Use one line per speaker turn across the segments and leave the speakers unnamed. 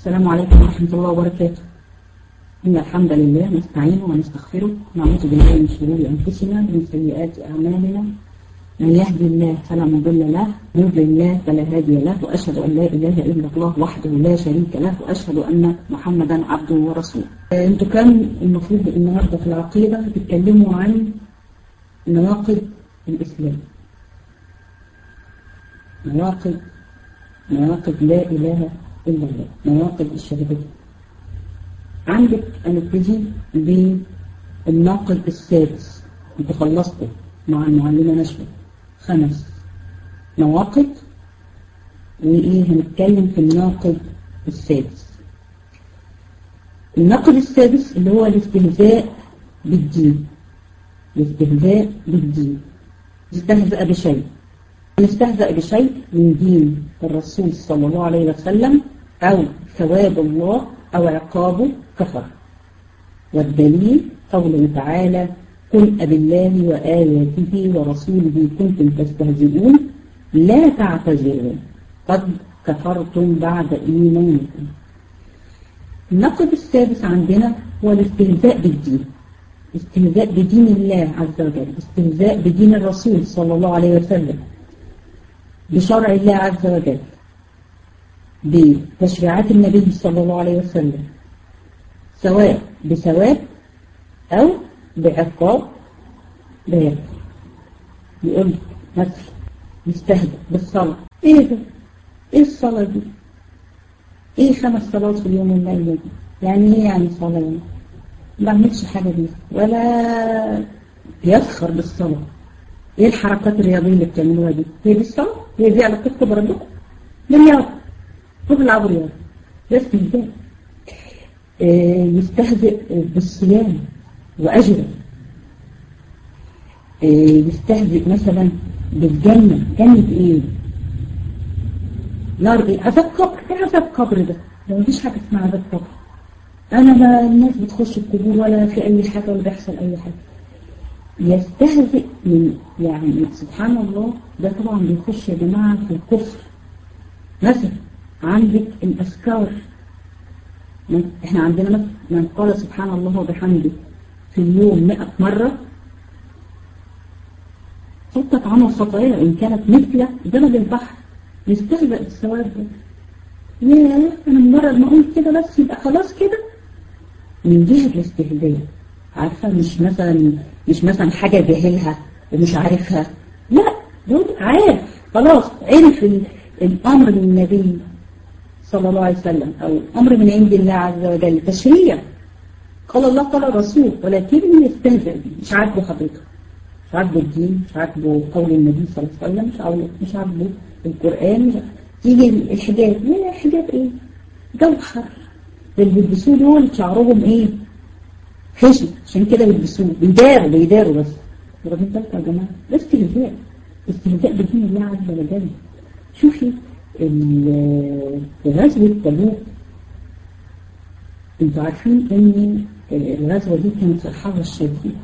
السلام عليكم ورحمة الله وبركاته إن الحمد لله نستعينه ونستغفره ونعوذ بالله من شرور أنفسنا ومن سيئات أعمالنا من يهدي الله فلا مضل له من يضلل الله فلا هادي له وأشهد أن لا إله إلا الله وحده لا شريك له وأشهد أن محمدا عبده ورسوله أنتوا كان المفروض النهارده في العقيدة تتكلموا عن نواقض الإسلام نواقض نواقض لا إله إلا الله نواقض الشهادة عندك هنبتدي بالناقض السادس انت خلصته مع المعلمة نشوى خمس نواقض وإيه هنتكلم في الناقض السادس الناقض السادس اللي هو الاستهزاء بالدين الاستهزاء بالدين يستهزأ بشيء نستهزأ بشيء من دين الرسول صلى الله عليه وسلم أو ثواب الله أو عقابه كفر والدليل قوله تعالى قل أبالله وآياته ورسوله كنتم تستهزئون لا تعتذروا قد كفرتم بعد إيمانكم النقد السادس عندنا هو الاستهزاء بالدين استهزاء بدين الله عز وجل استهزاء بدين الرسول صلى الله عليه وسلم بشرع الله عز وجل بتشريعات النبي صلى الله عليه وسلم سواء بثواب أو بعقاب بيان يقول لك مثل يستهدف بالصلاة ايه ده ايه الصلاة دي ايه خمس صلوات في اليوم والليلة دي يعني ايه يعني صلاة يعني ما بعملش حاجة دي ولا يسخر بالصلاة ايه الحركات الرياضية اللي بتعملوها دي هي دي الصلاة هي دي علاقتكم بربكم بالرياضة خذ العبوا رياضة بس ازاي آه يستهزئ بالصيام وأجره آه يستهزئ مثلا بالجنة جنة ايه نار ايه عذاب قبر ايه عذاب قبر ده ده مفيش حاجة اسمها عذاب قبر انا ما الناس بتخش القبور ولا في اي حاجة ولا بيحصل اي حاجة يستهزئ من يعني سبحان الله ده طبعا بيخش يا جماعة في الكفر مثلا عندك الأذكار احنا عندنا من قال سبحان الله وبحمده في اليوم 100 مرة حطت عنه الخطايا إن كانت مثل زمن البحر يستهزأ الثواب ده ياه أنا مجرد ما أقول كده بس يبقى خلاص كده من جهة الاستهزاء عارفة مش مثلا مش مثلا حاجة جاهلها ومش عارفها لا ده عارف خلاص عرف الأمر من النبي صلى الله عليه وسلم أو أمر من عند الله عز وجل تشريع قال الله قال الرسول ولكن يستهزئ مش عاجبه حضرته مش عاجبه الدين مش عاجبه قول النبي صلى الله عليه وسلم مش عاجبه مش عاجبه القرآن مش تيجي الحجاب ايه الحجاب ايه جوهر اللي بيلبسوه دول شعرهم ايه خشن عشان كده بيلبسوه بيداروا بيداروا بس ربنا بالك يا جماعه ده استهزاء استهزاء بدين الله عز وجل شوفي غزوة تبوك انتوا عارفين ان الغزوة دي كانت في الحر الشديد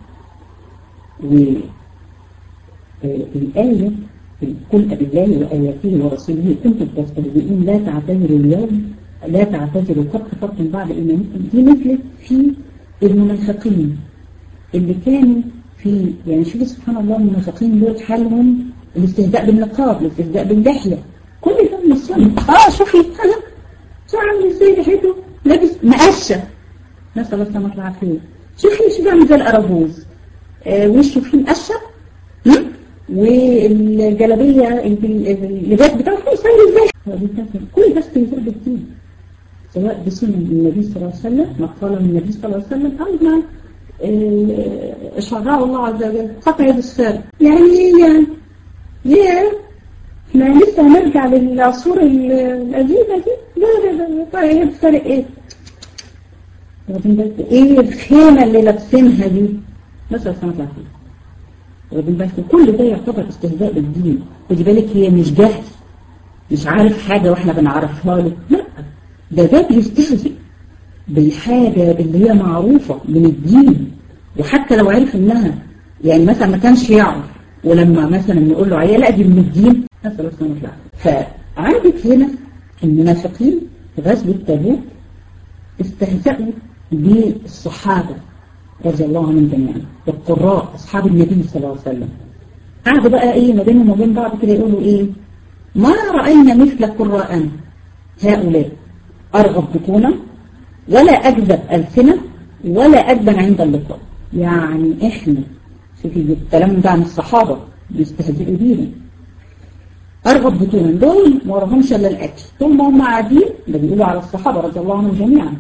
والآية قل بالله وآياته ورسوله كنتم تستهزئون لا تعتذروا اليوم لا تعتذروا قد كفرتم بعد إيمانكم دي نزلت في المنافقين اللي كانوا في يعني شوفوا سبحان الله المنافقين دول حالهم الاستهزاء بالنقاب الاستهزاء باللحية كل ده من السنة اه شوفي انا شو عامل ازاي ريحته لابس مقشة نسأل الله السلامة والعافية شوفي شو بيعمل زي الأراجوز آه وشه فيه مقشة والجلابية اللباس بتاعه فيه يسوي ازاي كل ده استهزاء بالدين سواء بسنة النبي صلى الله عليه وسلم ما قال النبي صلى الله عليه وسلم أو ما آه شرعه الله عز وجل قطع يد السارق يعني ايه يعني؟ ليه؟ احنا لسه هنرجع للعصور القديمة دي لا لا لا طيب الفرق ايه ايه الخيمة اللي لابسينها دي مثلا سنة العافية واخدين بالك كل ده يعتبر استهزاء بالدين خدي بالك هي مش جهل مش عارف حاجة واحنا بنعرفها له لا ده ده بيستهزئ بالحاجة اللي هي معروفة من الدين وحتى لو عرف انها يعني مثلا ما كانش يعرف ولما مثلا نقول له عليها لا دي من الدين نسأل الله سبحانه وتعالى فعندك هنا المنافقين غزوة تبوك استهزأوا بالصحابة رضي الله عنهم جميعا القراء أصحاب النبي صلى الله عليه وسلم قعدوا بقى إيه ما بينهم وبين بعض كده يقولوا إيه ما رأينا مثل قراءنا هؤلاء أرغب بطونا ولا أكذب ألسنة ولا أدبن عند اللقاء يعني إحنا شوفي الكلام ده عن الصحابة بيستهزئوا بينا أرغب بطونا دول ما وراهمش إلا الأكل طول ما هم قاعدين ده بيقولوا على الصحابة رضي الله عنهم جميعا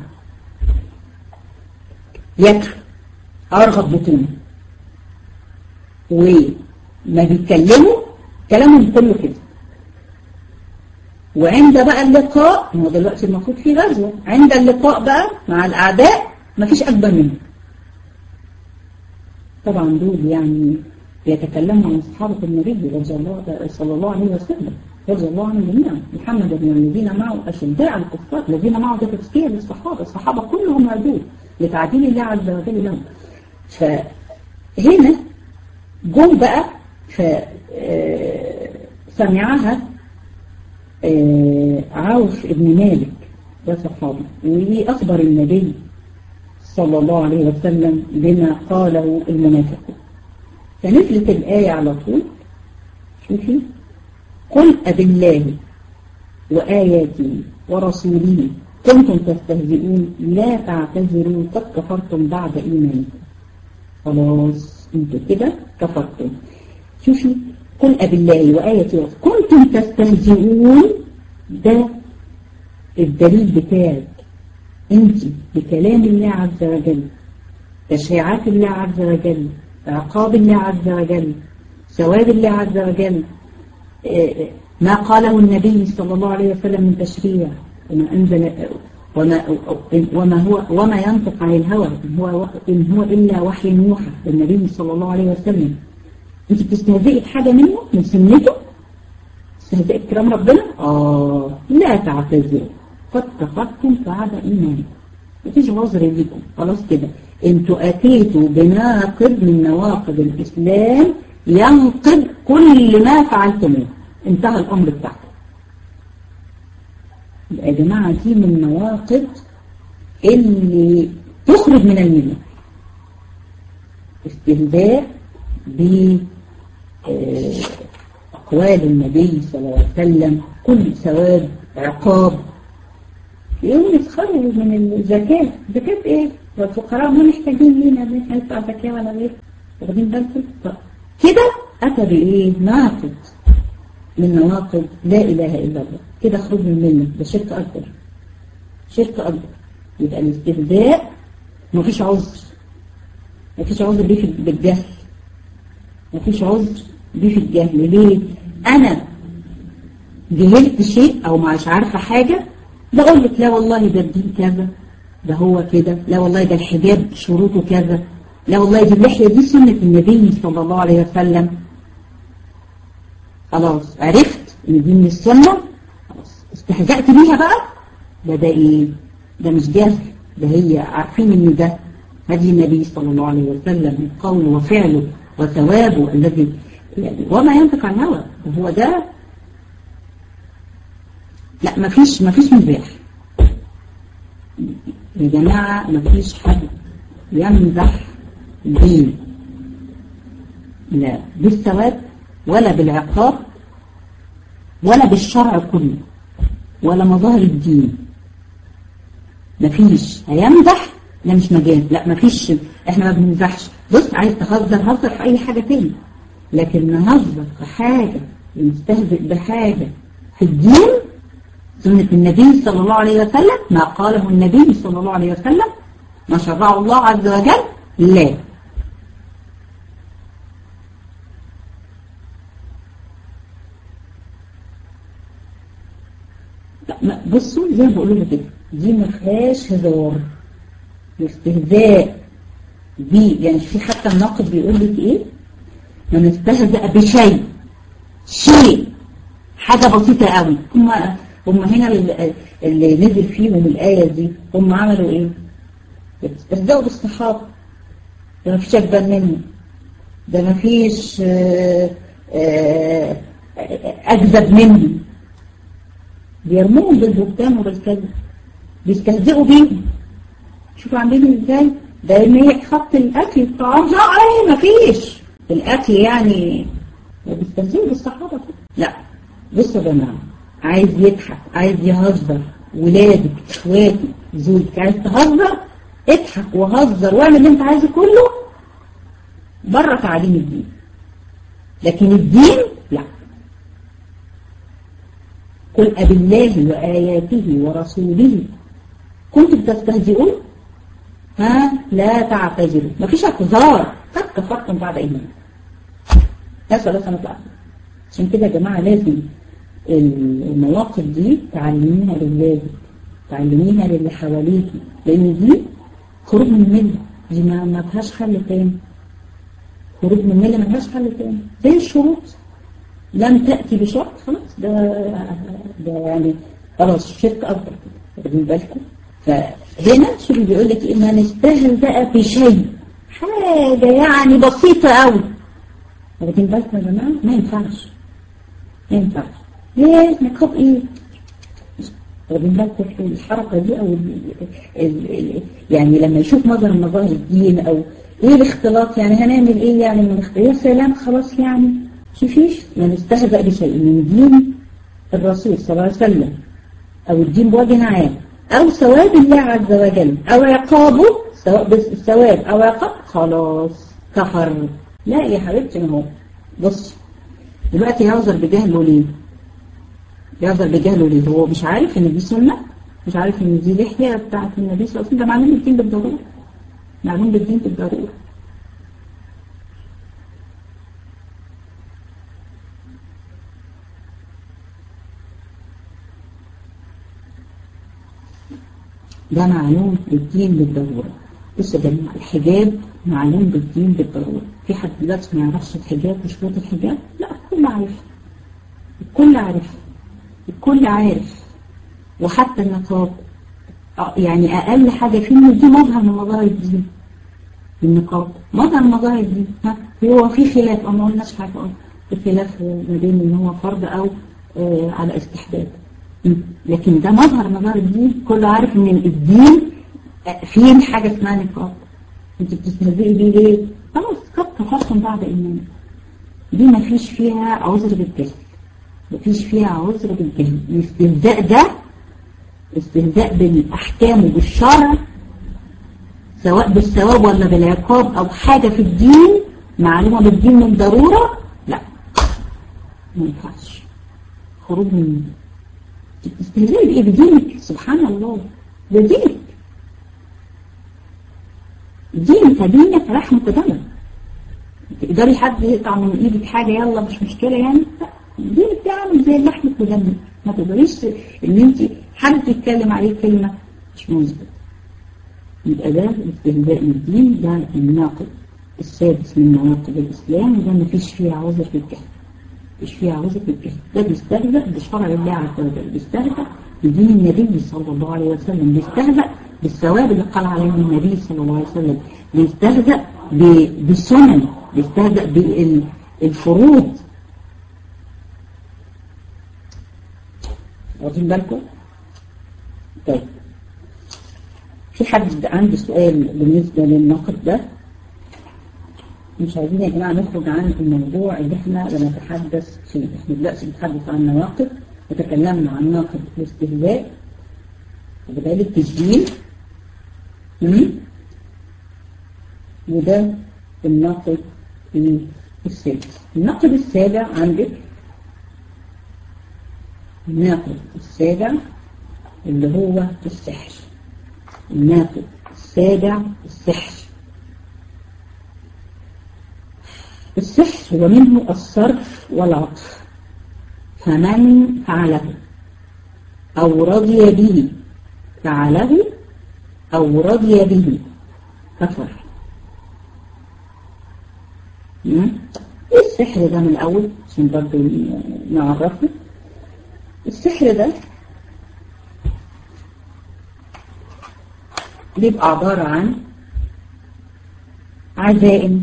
ياكل أرغب بطونا وما بيتكلموا كلامهم كله كده وعند بقى اللقاء هو دلوقتي المفروض في غزوة عند اللقاء بقى مع الأعداء مفيش أكبر منه طبعا دول يعني بيتكلموا عن صحابة النبي رضي الله صلى الله عليه وسلم رضي الله عنهم جميعا محمد بن الذين معه أشداء على الكفار الذين معه ده تزكية للصحابة الصحابة كلهم عدول لتعديل الله عز وجل لهم فهنا جم بقى فسمعها عوف ابن مالك ده صحابي وأخبر النبي صلى الله عليه وسلم بما قاله المنافقون فنزلت الآية على طول شوفي قل أبالله وآياته ورسوله كنتم تستهزئون لا تعتذروا قد كفرتم بعد إيمانكم خلاص انتوا كده كفرتم شوفي قل أبالله وآياته كنتم تستهزئون ده الدليل بتاعك انت بكلام الله عز وجل تشريعات الله عز وجل عقاب الله عز وجل ثواب الله عز وجل ما قاله النبي صلى الله عليه وسلم من تشريع وما أنزل وما, وما هو وما ينطق عن الهوى إن هو, إن هو إلا وحي يوحى للنبي صلى الله عليه وسلم أنت بتستهزئي بحاجة منه من سنته تستهزئي بكلام ربنا آه لا تعتذروا قد كفرتم بعد إيمانكم مفيش عذر ليكم خلاص كده انتوا اتيتوا بناقض من نواقض الاسلام ينقض كل ما فعلتموه انتهى الامر بتاعكم يا جماعه دي من النواقض اللي تخرج من المله استهزاء ب اقوال النبي صلى الله عليه وسلم كل ثواب عقاب يقوم يسخروا من الزكاة زكاة ايه والفقراء ما محتاجين لينا ان ندفع زكاة ولا غير واخدين بالكم كده اتى بايه ناقض من نواقض لا اله الا الله كده خروج من المله ده شرك اكبر شرك اكبر يبقى الاستهزاء مفيش عذر مفيش عذر بيه بالجهل مفيش عذر بيه في الجهل ليه انا جهلت شيء او مش عارفه حاجه بقول لك لا والله ده الدين كذا ده هو كده لا والله ده الحجاب شروطه كذا لا والله دي اللحية دي سنة النبي صلى الله عليه وسلم خلاص عرفت ان دي من السنة خلاص استهزأت بيها بقى ده ده ايه ده مش جهل ده هي عارفين ان ده هدي النبي صلى الله عليه وسلم من قوله وفعله وثوابه الذي يعني وما ينطق عن الهوى وهو ده لا مفيش مفيش مزاح يا جماعة مفيش حد يمزح الدين لا بالثواب ولا بالعقاب ولا بالشرع كله ولا مظاهر الدين مفيش هيمزح لا مش مجال لا مفيش احنا ما بنمزحش بص عايز تهزر هزر في اي حاجة تاني لكن نهزر في حاجة نستهزئ بحاجة في الدين سنة النبي صلى الله عليه وسلم ما قاله النبي صلى الله عليه وسلم ما شرعه الله عز وجل لا لا بصوا زي ما بقول لكم كده دي ما فيهاش هزار الاستهزاء دي يعني في حتى الناقد بيقول لك ايه من استهزأ بشيء شيء حاجة بسيطة قوي هم هم هنا اللي نزل فيهم الآية دي هم عملوا ايه استهزأوا بالصحابة ده مفيش أكبر منه ده مفيش أكذب منه بيرموهم بالبهتان وبالكذب بيستهزئوا بيهم شوفوا عاملين ازاي ده ان هي خط الاكل الطعام لا ايه مفيش الاكل يعني بيستهزئوا بالصحابه كده لا بصوا يا جماعه عايز يضحك عايز يهزر ولادك اخواتك زوجك عايز تهزر اضحك وهزر واعمل اللي انت عايزه كله بره تعليم الدين لكن الدين لا قل أبالله وآياته ورسوله كنتم تستهزئون ها لا تعتذروا مفيش اعتذار قد كفرتم بعد ايمان نسأل الله سبحانه وتعالى عشان كده يا جماعة لازم المواقف دي تعلميها لولادك تعلميها للي حواليكي لان دي خروج من المله دي ما ما فيهاش حل تاني خروج من المله ما فيهاش حل تاني زي الشروط لم تأتي بشرط خلاص ده ده يعني خلاص الشرك أكبر واخدين بالكم فهنا شو بيقول لك إن نستهزأ بشيء حاجة يعني بسيطة قوي واخدين بالكم يا جماعة ما ينفعش ما ينفعش ليه نقاب ايه واخدين بالكم في الحركة دي أو ال ال ال يعني لما يشوف مظهر من مظاهر الدين أو ايه الاختلاط يعني هنعمل ايه يعني من الاختلاط يا سلام خلاص يعني شوفيش من استهزأ بشيء من دين الرسول صلى الله عليه وسلم أو الدين بوجه عام أو ثواب الله عز وجل أو عقابه سواء بس الثواب أو عقاب خلاص كفر لا يا حبيبتي ما هو بص دلوقتي يعذر بجهله ليه؟ يعذر بجهله ليه؟ هو مش عارف إن دي سنة مش عارف إن دي لحية بتاعت النبي صلى الله عليه وسلم ده معلوم بالدين بالضرورة معلوم بالدين بالضرورة ده معلوم بالدين بالضرورة بص يا جماعة الحجاب معلوم بالدين بالضرورة في حد دلوقتي ما يعرفش الحجاب وشروط الحجاب لا الكل عارف الكل عارف الكل عارف وحتى النقاب يعني أقل حاجة فيه دي مظهر من مظاهر الدين النقاب مظهر من مظاهر الدين ها هو في خلاف أو ما قلناش حاجة في خلاف ما بين إن هو فرض أو آه على استحباب لكن ده مظهر مظهر الدين كله عارف ان الدين فيه حاجة اسمها نقاب انت بتستهزئي بيه ليه؟ خلاص قد كفرتم بعد ايمان دي ما فيش فيها عذر بالجهل ما فيش فيها عذر بالجهل الاستهزاء ده استهزاء بالاحكام وبالشرع سواء بالثواب ولا بالعقاب او حاجة في الدين معلومة بالدين من ضرورة لا ما ينفعش خروج من تستهزئي بإيه بدينك سبحان الله بدينك دينك دينك رحمة دمك تقدري حد يقطع من ايدك حاجة يلا مش مشكلة يعني لا دينك ده عامل زي لحمة ودمك ما تقدريش ان انت حد يتكلم عليه كلمة مش مظبوط يبقى ده الاستهزاء من الدين ده الناقض السادس من نواقض الإسلام وده مفيش فيه عذر في الجهل مش فيها عوزة الجهل ده بيستهزأ بشرع الله عز وجل بيستهزأ بدين النبي صلى الله عليه وسلم بيستهزأ بالثواب اللي قال عليه النبي صلى الله عليه وسلم بيستهزأ بالسنن بيستهزأ بالفروض واخدين بالكم؟ طيب في حد عنده سؤال بالنسبة للناقد ده مش عايزين يا جماعة نخرج عن الموضوع اللي احنا بنتحدث فيه احنا دلوقتي بنتحدث عن نواقض وتكلمنا عن ناقض الاستهزاء وكذلك الدين وده الناقض السادس الناقض السابع عندك الناقض السابع اللي هو السحر الناقض السابع السحر السحر ومنه الصرف والعطف فمن فعله أو رضي به فعله أو رضي به كفر ايه السحر ده من الأول عشان برضه نعرفه السحر ده بيبقى عبارة عن عزائم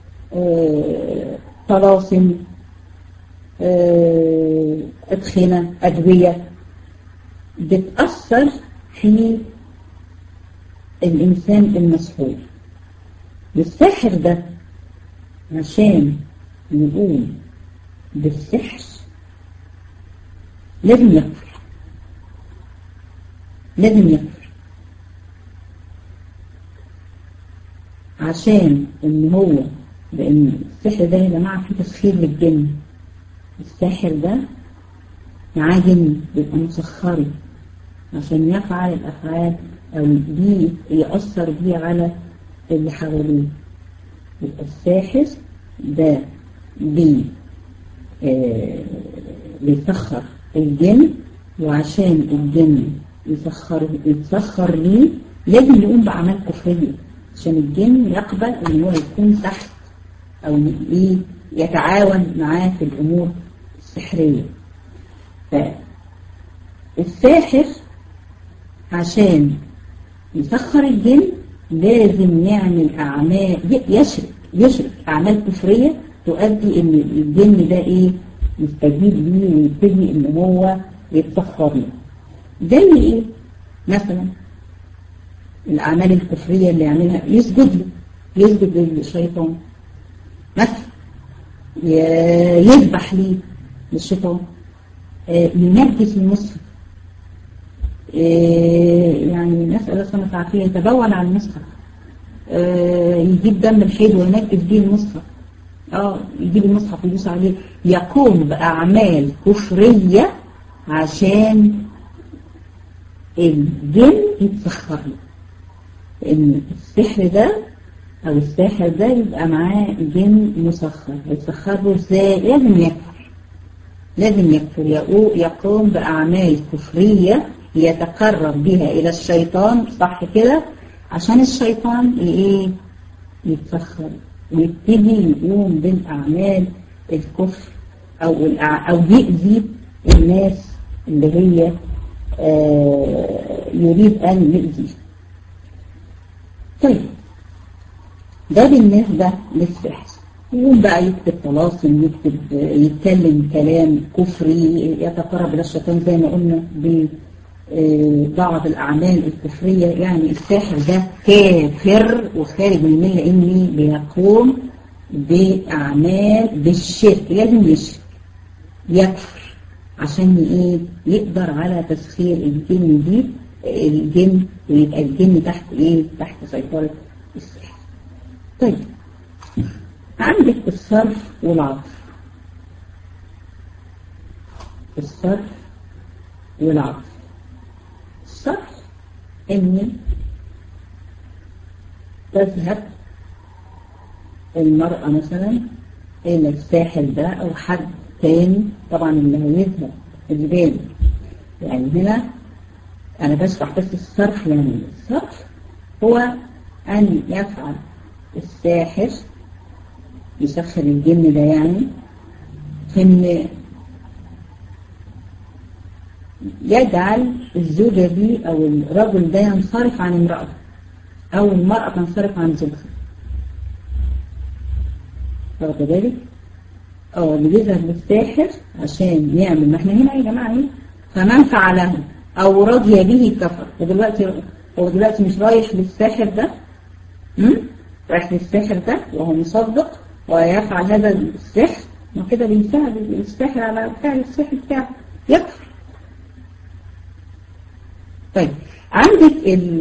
طلاسم أدخنة أدوية بتأثر في الإنسان المسحور والساحر ده عشان يقوم بالسحر لازم يكفر لازم يكفر عشان ان هو لان السحر ده يا جماعه فيه تسخير للجن الساحر ده معاه جن بيبقى مسخري عشان يفعل الافعال او دي يأثر بيه على اللي حواليه يبقى الساحر ده بي آه بيسخر الجن وعشان الجن يسخر يتسخر ليه لازم يقوم بأعمال كفرية عشان الجن يقبل ان هو يكون تحت او ايه يتعاون معاه في الامور السحرية فالساحر عشان يسخر الجن لازم يعمل اعمال يشرك يشرك اعمال كفرية تؤدي ان الجن ده ايه يستجيب ليه ويبتدي ان هو يتسخر له زي ايه مثلا الاعمال الكفرية اللي يعملها يسجد له يسجد للشيطان مثلا يذبح ليه للشيطان ينجس المصحف يعني نسأل الله سبحانه وتعالى يتبول على المصحف يجيب دم الحيض وينجس بيه المصحف اه يجيب المصحف ويدوس عليه يقوم بأعمال كفرية عشان الجن يتسخر له لأن السحر ده أو الساحر ده يبقى معاه جن مسخر يتسخر له ازاي لازم يكفر لازم يكفر يقوم بأعمال كفرية يتقرب بها إلى الشيطان صح كده عشان الشيطان ايه يتسخر ويبتدي يقوم بالأعمال الكفر أو أو يأذي الناس اللي هي آه يريد أن يأذي طيب ده بالنسبة للسحر يقوم بقى يكتب طلاسم يكتب يتكلم كلام كفري يتقرب إلى الشيطان زي ما قلنا ببعض الأعمال الكفرية يعني الساحر ده كافر وخارج من الملة إني بيقوم بأعمال بالشرك لازم يشرك يكفر عشان ايه يقدر على تسخير الجن دي الجن ويبقى الجن تحت ايه تحت سيطرة السحر طيب عندك الصرف والعطف الصرف والعطف الصرف ان تذهب المرأة مثلا الى الساحل ده او حد تاني طبعا اللي هيذهب الجبال يعني هنا انا بشرح بس الصرف يعني الصرف هو ان يفعل الساحر يسخر الجن ده يعني في ان يجعل الزوجة دي او الرجل ده ينصرف عن امرأته او المرأة تنصرف عن زوجها واخد بالك؟ اه اللي بيذهب للساحر عشان يعمل ما احنا هنا يا جماعه ايه فمن فعله او رضي به كفر ودلوقتي هو دلوقتي مش رايح للساحر ده امم رايح للساحر ده وهو مصدق ويفعل هذا السحر وكده بيساعد الساحر على فعل السحر بتاعه يكفر طيب عندك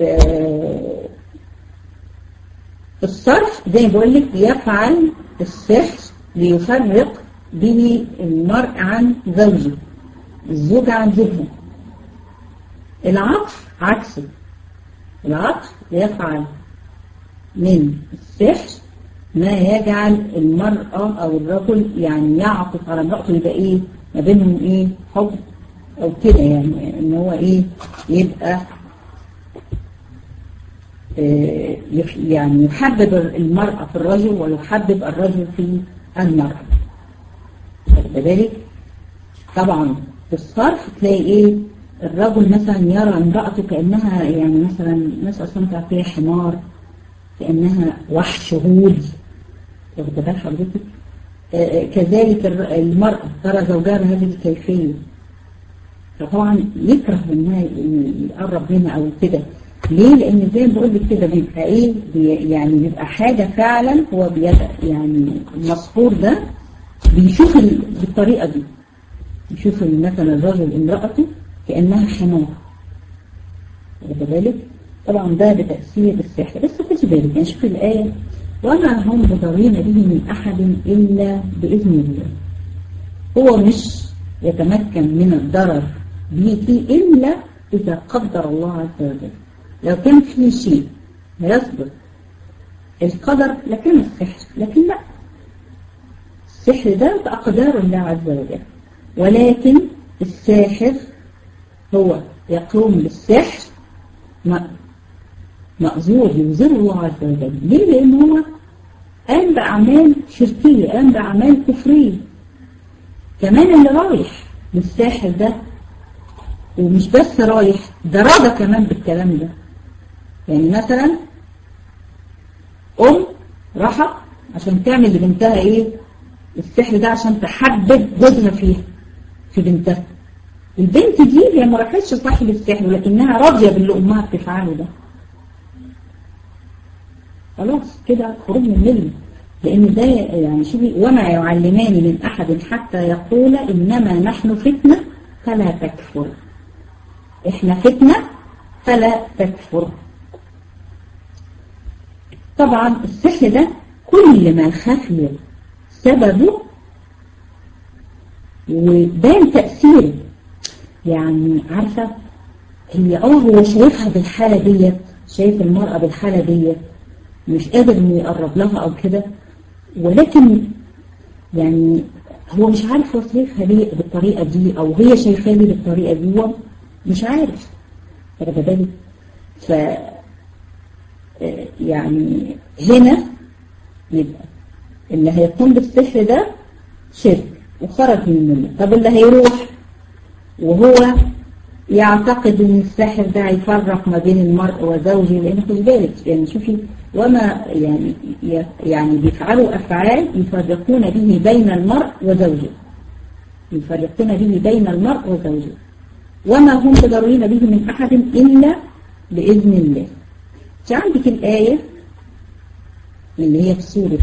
الصرف زي ما بقول لك يفعل السحر ليفرق به المرء عن زوجه الزوج عن زوجها العطف عكسه العطف يفعل من السحر ما يجعل المرأة أو الرجل يعني يعطف على امرأته يبقى إيه ما بينهم إيه حب أو كده يعني إن هو إيه يبقى إيه يعني يحبب المرأة في الرجل ويحبب الرجل في المرأة كذلك طبعا في الصرف تلاقي ايه الرجل مثلا يرى امرأته كأنها يعني مثلا ناس أصلا تعطيها حمار كأنها وحش هود واخد بال حضرتك آه كذلك المرأة ترى زوجها بهذه الكيفية فطبعا يكره انها يقرب منها او كده ليه؟ لان زي ما بقول لك كده بيبقى ايه بي يعني بيبقى حاجه فعلا هو بيد يعني المسحور ده بيشوف بالطريقه دي يشوف مثلا الرجل امرأته كأنها حمار واخد بالك طبعا ده بتأثير السحر بس خدي بالك يعني شوف الآية وما هم بضارين به من أحد إلا بإذن الله هو مش يتمكن من الضرر بيكي إلا إذا قدر الله عز وجل لو كان في شيء يصدر القدر لكان السحر لكن لا السحر ده بأقدار الله عز وجل ولكن الساحر هو يقوم بالسحر مأزور ينزل الله عز وجل ليه؟ لأن هو قام بأعمال شركية قام بأعمال كفرية كمان اللي رايح للساحر ده ومش بس رايح ده راضى كمان بالكلام ده يعني مثلا أم راحت عشان تعمل لبنتها ايه السحر ده عشان تحبب جوزها فيها في بنتها البنت دي هي ما راحتش صاحب السحر ولكنها راضيه باللي امها بتفعله ده خلاص كده خروج من المله لان ده يعني شوفي وما يعلمان من احد حتى يقول انما نحن فتنه فلا تكفر احنا فتنه فلا تكفر طبعا السحر ده كل ما خفي سببه وبان تأثيره يعني عارفة هي اه هو شايفها بالحالة ديت شايف المرأة بالحالة ديت مش قادر انه يقرب لها او كده ولكن يعني هو مش عارف هو شايفها ليه بالطريقة دي او هي شايفاه ليه بالطريقة دي هو مش عارف واخد بالك ف يعني هنا يبقى اللي هيقوم بالسحر ده شرك وخرج من المله طب اللي هيروح وهو يعتقد ان الساحر ده هيفرق ما بين المرء وزوجه لان خد بالك يعني شوفي وما يعني يعني بيفعلوا افعال يفرقون به بين المرء وزوجه يفرقون به بين المرء وزوجه وما هم بضرورين به من احد الا باذن الله عندك الايه اللي هي في سوره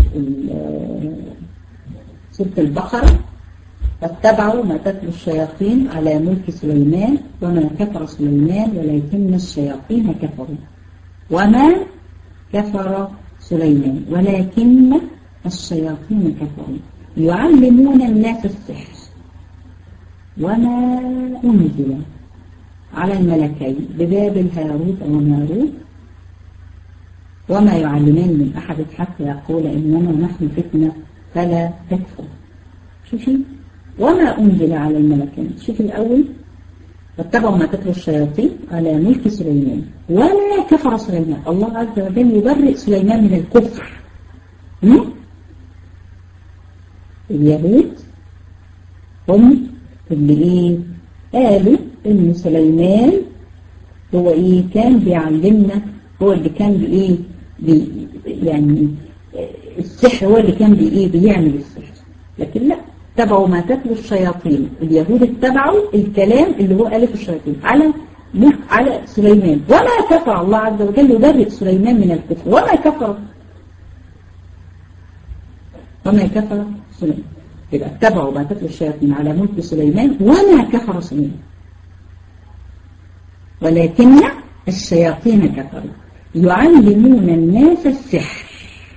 سوره البقره فاتبعوا ما تتلو الشياطين على ملك سليمان وما كفر سليمان ولكن الشياطين كفروا وما كفر سليمان ولكن الشياطين كفروا يعلمون الناس السحر وما أنزل على الملكين ببابل هاروت وماروت وما يعلمان من أحد حتى يقول إنما نحن فتنة فلا تكفر شوفي وما أنزل على الملكين شوفي الأول واتبعوا ما تتلو الشياطين على ملك سليمان وما كفر سليمان الله عز وجل يبرئ سليمان من الكفر م? اليهود هم اللي ايه قالوا ان سليمان هو ايه كان بيعلمنا هو اللي كان بايه بي يعني السحر هو اللي كان بايه بيعمل السحر لكن لا اتبعوا ما تتلو الشياطين اليهود اتبعوا الكلام اللي هو ألف الشياطين على على سليمان وما كفر الله عز وجل يبرئ سليمان من الكفر وما كفر وما كفر سليمان يبقى اتبعوا ما تتلو الشياطين على ملك سليمان وما كفر سليمان ولكن الشياطين كفروا يعلمون الناس السحر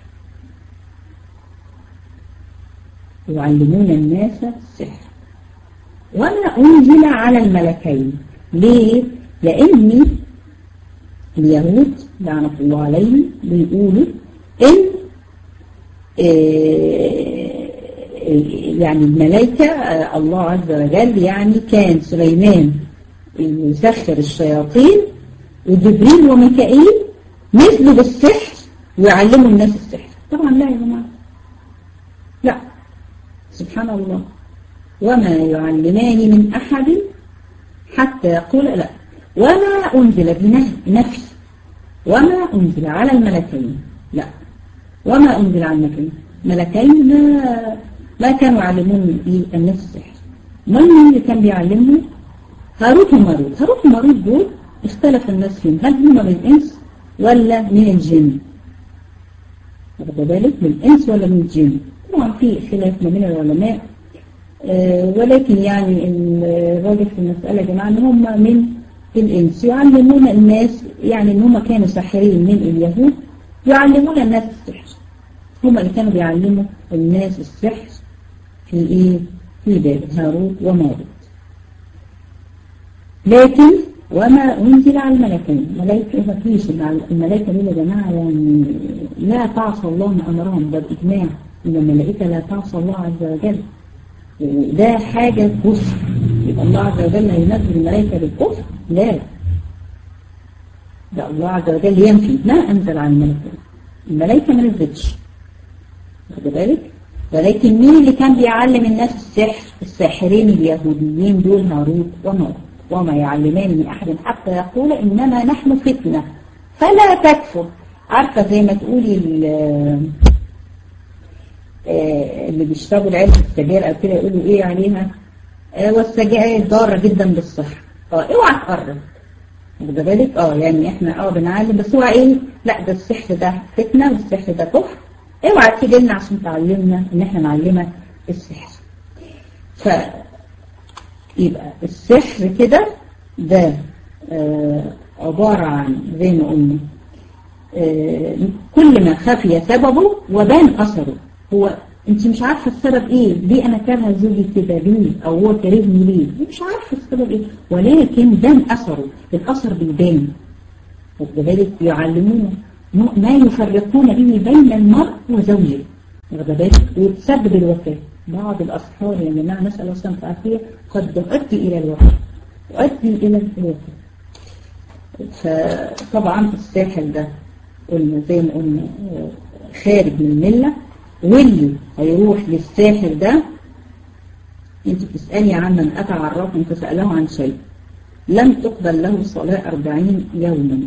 يعلمون الناس السحر وما أنزل على الملكين ليه؟ لأن اليهود لعنة الله عليهم بيقولوا إن يعني الملائكة الله عز وجل يعني كان سليمان يسخر الشياطين وجبريل وميكائيل نزلوا بالسحر ويعلموا الناس السحر طبعا لا يا جماعة لا سبحان الله وما يعلمان من أحد حتى يقول لا وما أنزل بنفي وما أنزل على الملكين لا وما أنزل على الملكين ملكين ما ما كانوا يعلمون الناس السحر من اللي كان بيعلمهم هاروت وماروت هاروت وماروت دول اختلف الناس فيهم هل هم من الإنس ولا من الجن واخد بالك من الإنس ولا من الجن طبعا في خلاف ما بين العلماء آه ولكن يعني الراجل في المسألة يا جماعة ان هم من الإنس يعلمون الناس يعني ان هم كانوا ساحرين من اليهود يعلمون الناس السحر هم اللي كانوا بيعلموا الناس السحر في ايه في باب هاروت وماروت لكن وما أنزل على الملكين ملائكة ما فيش الملائكة دي يا جماعة يعني لا تعصى الله ما أمرهم ده بإجماع إن الملائكة لا تعصى الله عز وجل ده حاجة كفر يبقى الله عز وجل هينزل الملائكة بالكفر لا ده الله عز وجل ينفي ما أنزل على الملائكة الملائكة ما نزلتش واخد بالك ولكن مين اللي كان بيعلم الناس السحر الساحرين اليهوديين دول هاروت وماروت وما يعلمان من أحد حتى يقول إنما نحن فتنة فلا تكفر عارفة زي ما تقولي اللي بيشربوا العلم السجاير أو كده يقولوا إيه عليها والسجاير ضارة جدا بالصحة اه اوعى تقرب واخد بالك اه يعني احنا اه بنعلم بس هو ايه لا ده السحر ده فتنة والسحر ده كفر اوعى تيجي لنا عشان تعلمنا ان احنا نعلمك السحر ف يبقى السحر كده ده آه عبارة عن زي ما قلنا آه كل ما خفي سببه وبان أثره هو انت مش عارفة السبب ايه ليه انا كارهه زوجي كده ليه او هو كارهني ليه مش عارفة السبب ايه ولكن بان أثره الأثر بيبان وكذلك يعلمونا ما يفرقون به بين المرء وزوجه واخد وتسبب الوفاة بعض الأسحار يا جماعة نسأل الله السلامة والعافية قد تؤدي إلى الوفاة تؤدي إلى الوفاة فطبعا الساحل ده قلنا زي ما قلنا خارج من الملة واللي هيروح للساحل ده انت بتسألي عن من أتى عراف انت سأله عن شيء لم تقبل له صلاة أربعين يوما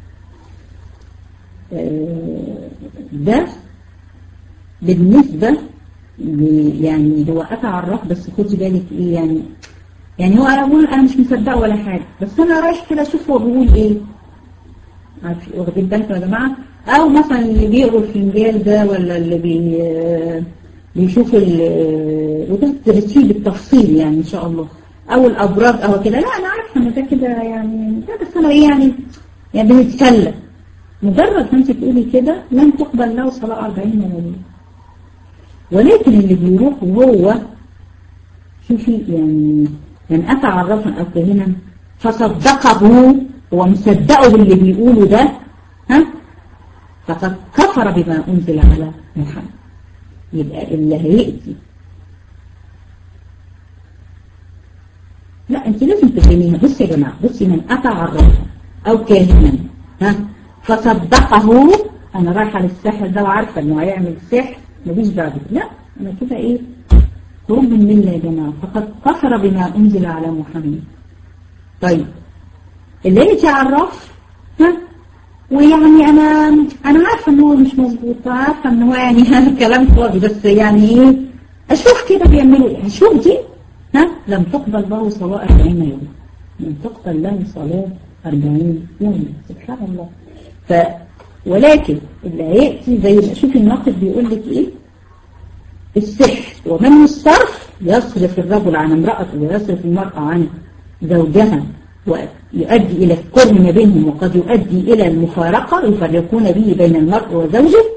ده بالنسبة يعني هو أتى عراف بس خدي بالك إيه يعني يعني هو أنا بقول أنا مش مصدقه ولا حاجة بس أنا رايح كده أشوف هو بيقول إيه عارف واخدين بالكم يا جماعة أو مثلا اللي بيقروا الفنجان ده ولا اللي بي بيشوف وده ترتيب التفصيل يعني إن شاء الله أو الأبراج أو كده لا أنا عارفة إن ده كده يعني ده بس أنا إيه يعني يعني بنتكلم مجرد ما أنت تقولي كده لن تقبل له صلاة 40 يوم ولكن اللي بيروح وهو شوفي يعني يعني أتى عرفا أو كهنا فصدقه هو مصدقه باللي بيقوله ده ها فقد كفر بما أنزل على محمد يبقى اللي هيأتي لا انت لازم تفهميها بصي يا جماعة بصي من أتى عرفا أو كاهنا ها فصدقه أنا رايحة للسحر ده وعارفة إنه هيعمل سحر مفيش بعد لا أنا كده إيه خروج من الملة يا جماعة فقد كفر بما أنزل على محمد طيب اللي يتعرف ها ويعني أنا أنا عارفة إن هو مش مظبوط عارفة إن هو يعني هذا كلام فاضي بس يعني إيه أشوف كده بيعملوا إيه أشوف دي ها لم تقبل له صلاة 40 يوم لم تقبل له صلاة 40 يوم سبحان الله ف ولكن اللي هيأتي زي ما شوف الناقد بيقول لك ايه السحر ومنه الصرف يصرف الرجل عن امرأته ويصرف المرأة عن زوجها ويؤدي إلى الكره ما بينهم وقد يؤدي إلى المفارقة يفرقون به بين المرء وزوجه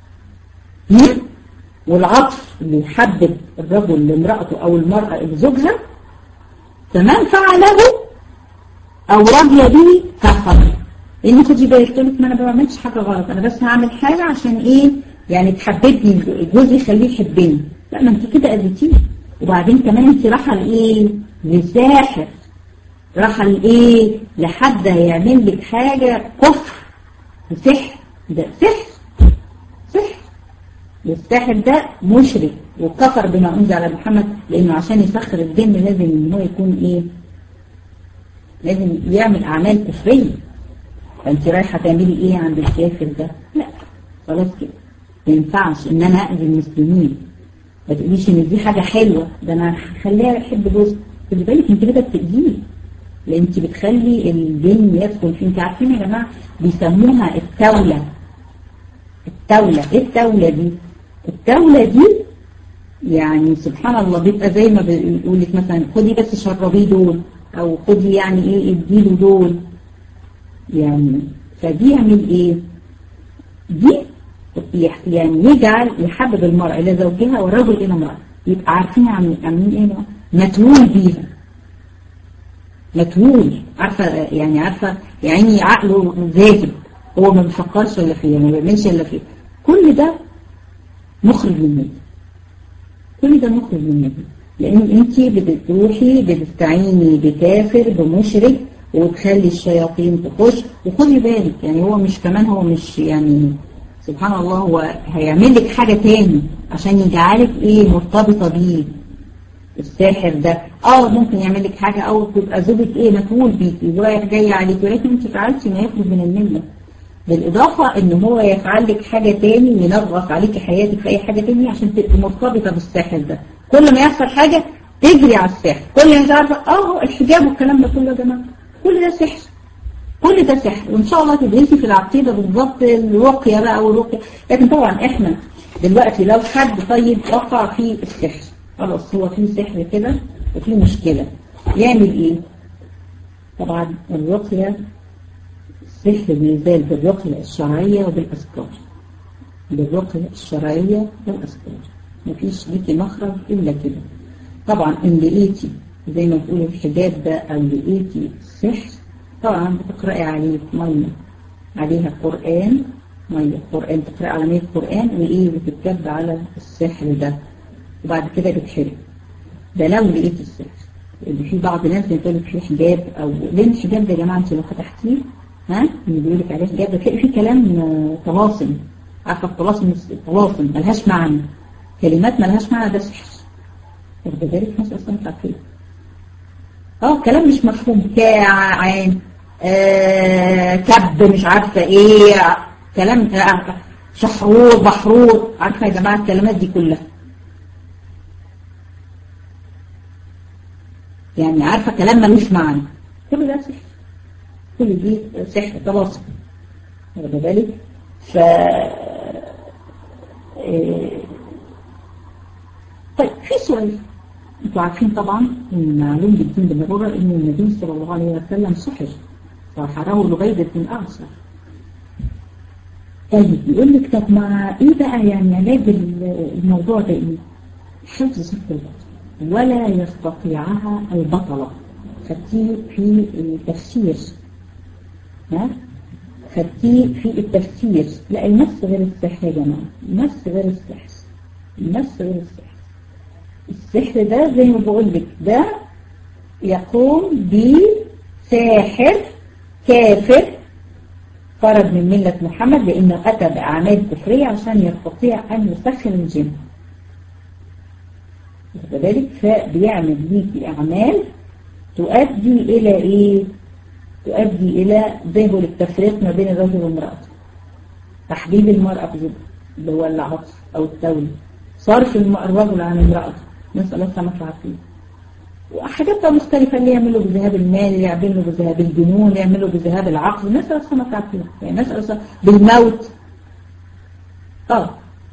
والعطف اللي يحبب الرجل لامرأته أو المرأة لزوجها فمن فعله أو رضي به كفر لان خدي بالك تقول لك ما انا ما بعملش حاجه غلط انا بس هعمل حاجه عشان ايه يعني تحببني جوزي يخليه يحبني لا ما انت كده اذيتيه وبعدين كمان انت رايحه لايه لساحر رايحه لايه لحد هيعمل لك حاجه كفر سحر ده سحر سحر الساحر ده مشرك وكفر بما انزل على محمد لانه عشان يسخر الجن لازم ان هو يكون ايه لازم يعمل اعمال كفريه فانت رايحة تعملي ايه عند الكافر ده لا خلاص كده ما ينفعش ان انا اذي المسلمين ما تقوليش ان دي حاجة حلوة ده انا هخليها يحب جوزها خدي بالك انت كده بتأذيه لان انت بتخلي الجن يدخل فيه انت عارفين يا جماعه بيسموها التولة التولة ايه التولة دي التولة دي يعني سبحان الله بيبقى زي ما بيقول لك مثلا خدي بس شربيه دول او خدي يعني ايه اديله دول يعني فدي يعمل ايه دي يعني يجعل يحبب المرأة إلى زوجها والرجل إلى امرأة يبقى عارفين عاملين إيه متهول بيها متهول عارفة يعني عارفة يعني عقله ذاهب هو ما بيفكرش إلا فيها ما بيعملش إلا فيها كل ده مخرج للنبي كل ده مخرج للنبي لأن أنت بتروحي بتستعيني بكافر بمشرك وتخلي الشياطين تخش وخدي بالك يعني هو مش كمان هو مش يعني سبحان الله هو هيعمل لك حاجة تاني عشان يجعلك ايه مرتبطة بيه الساحر ده اه ممكن يعمل لك حاجة او تبقى زوجك ايه متهول بيكي ورايح جاي عليك ولكن انت فعلتي ما يخرج من الملة بالإضافة ان هو يفعل لك حاجة تاني ينغص عليك حياتك في اي حاجة تاني عشان تبقي مرتبطة بالساحر ده كل ما يحصل حاجة تجري على الساحر كل ما انت عارفة اه الحجاب والكلام ده كله يا جماعة كل ده سحر كل ده سحر وان شاء الله تدرسي في العقيدة بالظبط الرقية بقى والرقية لكن طبعا احنا دلوقتي لو حد طيب وقع في السحر خلاص هو في سحر كده وفي مشكلة يعمل ايه طبعا الرقية السحر بيزال بالرقية الشرعية وبالأذكار بالرقية الشرعية والأذكار مفيش ليكي مخرج إلا كده طبعا إن لقيتي زي ما بتقولوا الحجاب ده أو لقيتي سحر طبعا بتقرأي عليه مية عليها قرآن مية قرآن تقرأي على مية قرآن وإيه بتتكب على السحر ده وبعد كده بتحرق ده لو لقيت السحر اللي في بعض الناس بتقول لك في حجاب او ليه الحجاب ده يا جماعه انت لو فتحتيه ها اللي بيقول لك عليه حجاب ده تلاقي فيه كلام طلاسم عارفه الطلاسم طلاسم ملهاش معنى كلمات ملهاش معنى ده سحر واخد بالك ناس اصلا مش عارفين اه كلام مش مفهوم كاع عين آه كب مش عارفه ايه كلام آه شحرور بحرور عارفه يا جماعه الكلمات دي كلها يعني عارفة كلام ملوش معنى كل ده سحر كل دي سحر طلاسم واخد بالك ف طيب في سؤال انتوا عارفين طبعا ان معلوم بالدين بالضرورة ان النبي صلى الله عليه وسلم سحر فحره لغيبة من أعصر طيب يقول لك طب مع ايه بقى يعني علاج الموضوع ده ايه؟ حفظ سحر البطن ولا يستطيعها البطلة خدتيه في التفسير ها خدتيه في التفسير لا النفس غير السحر يا جماعة النفس غير السحر النفس غير السحر السحر ده زي ما بقول لك ده يقوم بساحر كافر خرج من ملة محمد لأنه أتى بأعمال كفرية عشان يستطيع أن يسخن الجن كذلك فبيعمل ليكي أعمال تؤدي إلى إيه؟ تؤدي إلى زي ما التفريق ما بين الرجل والمرأة تحبيب المرأة في اللي هو العطف أو التولي صرف الرجل عن المرأة نسأل الله سمك العافية وحاجات بقى مختلفة اللي يعملوا بذهاب المال اللي يعملوا بذهاب الجنون اللي يعملوا بذهاب العقل نسأل الله سمك العافية يعني نسأل بالموت اه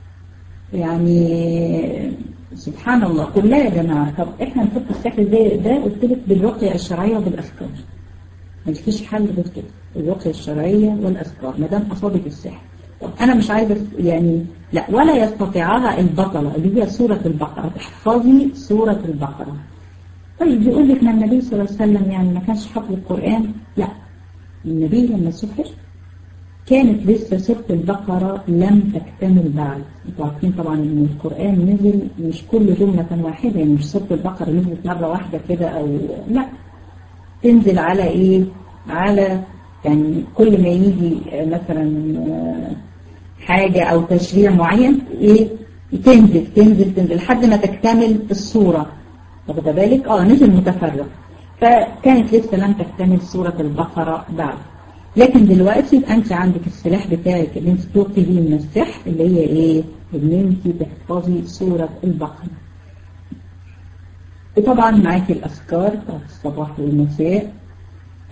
يعني سبحان الله كلها يا جماعة طب احنا نحط السحر زي ده قلت لك بالرقية الشرعية وبالأفكار ما فيش حل غير كده الرقية الشرعية والأذكار ما دام أصابك السحر طب أنا مش عايزة يعني لا ولا يستطيعها البقرة اللي هي سورة البقرة تحفظي سورة البقرة طيب بيقول لك ما النبي صلى الله عليه وسلم يعني ما كانش حفظ القرآن لا النبي لما سحر كانت لسه سورة البقرة لم تكتمل بعد انتوا عارفين طبعا ان القرآن نزل مش كل جملة واحدة يعني مش سورة البقرة نزلت مرة واحدة كده او لا تنزل على ايه على يعني كل ما يجي مثلا حاجة او تشريع معين ايه تنزل تنزل تنزل لحد ما تكتمل الصورة واخد بالك اه نزل متفرق فكانت لسه لم تكتمل سورة البقرة بعد لكن دلوقتي يبقى انت عندك السلاح بتاعك اللي انت توقي بيه من السحر اللي هي ايه ان انت تحفظي سورة البقرة وطبعا معاكي الاذكار بتاعت الصباح والمساء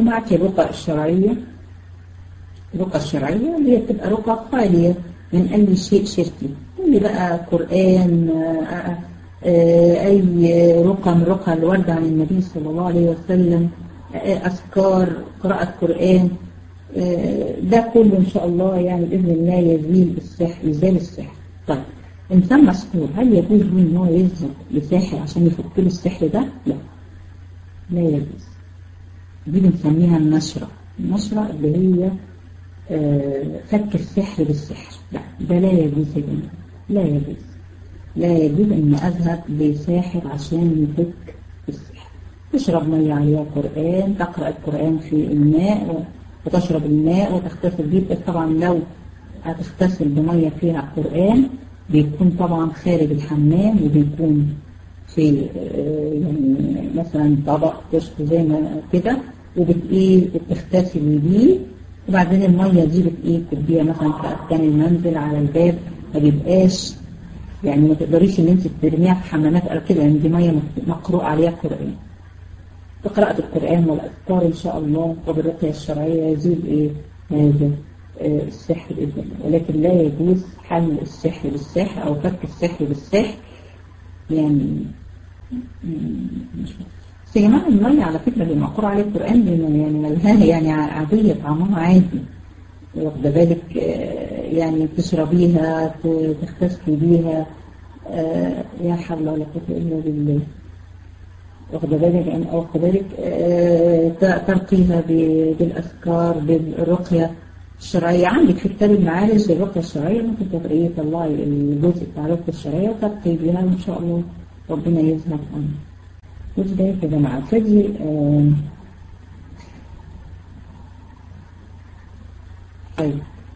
ومعك الرقى الشرعية الرقى الشرعية اللي هي بتبقى رقى خالية من أي شيء شركي اللي بقى قرآن آآ آآ أي رقى من رقى الوردة عن النبي صلى الله عليه وسلم أذكار قراءة قرآن ده كله إن شاء الله يعني بإذن الله يزيل السحر يزال السحر طيب إنسان مسحور هل يجوز له إن هو يذهب لساحر عشان يفك له السحر ده؟ لا لا يجوز دي بنسميها النشرة النشرة اللي هي فك السحر بالسحر لا ده لا يجوز يا جماعة لا يجوز لا يجوز ان اذهب لساحر عشان يفك السحر تشرب مية عليها قرآن تقرأ القرآن في الماء وتشرب الماء وتغتسل بيه بس طبعا لو هتغتسل بمية فيها قرآن بيكون طبعا خارج الحمام وبيكون في يعني مثلا طبق كشك زي ما كده وبت ايه بتغتسلي بيه وبعدين المية دي بت ايه بتديها مثلا في أركان المنزل على الباب ما بيبقاش يعني ما تقدريش ان انت ترميها في حمامات او كده لان دي مية مقروء عليها قرآن بقراءة القرآن والأذكار إن شاء الله وبالرقية الشرعية يزيل إيه هذا آه السحر بإذن الله ولكن لا يجوز حل السحر بالسحر أو فك السحر بالسحر يعني مش بس يا جماعة المية على فكرة اللي مقروء عليه القرآن يعني ملهاها يعني عادية طعمها عادي واخدة بالك يعني تشربيها تغتسلي بيها يا حول ولا قوة إلا بالله واخدة بالك يعني واخدة بالك ترقيها بالأذكار بالرقية الشرعية عندك في كتاب المعالج الرقية الشرعية ممكن تقرأيه تطلعي الجزء بتاع الرقية الشرعية وترقي بيها إن شاء الله ربنا يذهب عنها وش ده يا جماعة فدي آه طيب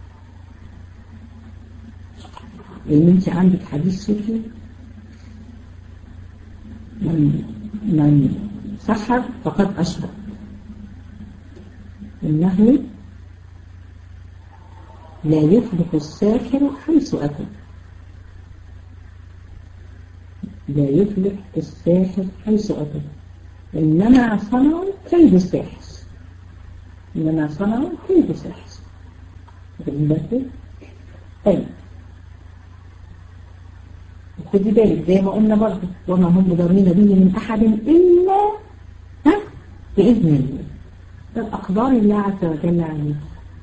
لأن أنت عندك حديث صوفي من من سحر فقد أشرك إنه لا يفلح الساحر حيث أتى لا يفلح الساحر حيث أتى إنما صنعوا كيد ساحر إنما صنعوا كيد ساحر طيب خدي بالك زي ما قلنا برضه وما هم مضرين به من أحد إلا ها بإذن الله ده أقدار الله عز وجل عليه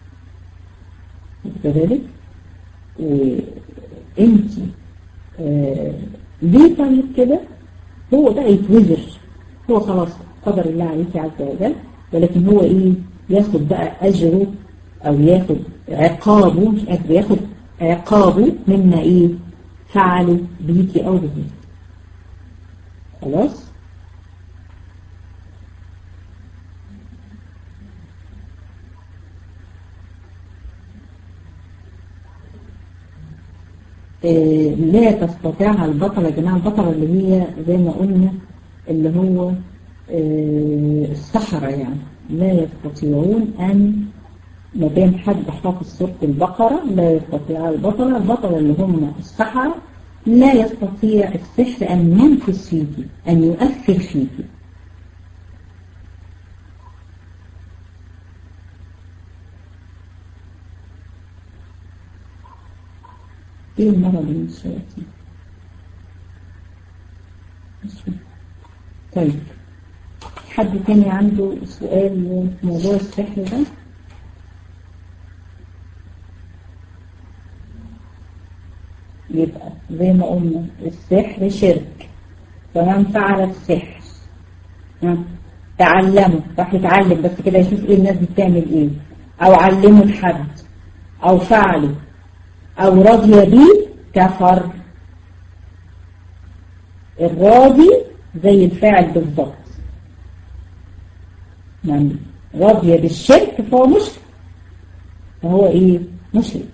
كذلك وانت آه ليه طيب كده هو بقى يتوزر هو خلاص قدر الله عليك عز وجل ولكن هو ايه ياخد بقى اجره او ياخد عقابه مش اجر ياخد عقابه مما ايه فعلوا بيكي او بيكي خلاص آه لا تستطيعها البطلة يا جماعة البطلة اللي هي زي ما قلنا اللي هو آه السحرة يعني لا يستطيعون أن ما دام حد حافظ سورة البقرة لا يستطيع البطلة البطلة اللي هم السحرة لا يستطيع السحر أن ينفذ فيك أن يؤثر فيك ايه المرض من الشياطين طيب حد تاني عنده سؤال في موضوع السحر ده يبقى زي ما قلنا السحر شرك فمن فعل السحر تعلمه راح يتعلم بس كده يشوف ايه الناس بتعمل ايه او علمه لحد او فعله او رضي بيه كفر الراضي زي الفاعل بالضبط يعني راضي بالشرك فهو مشرك فهو ايه مشرك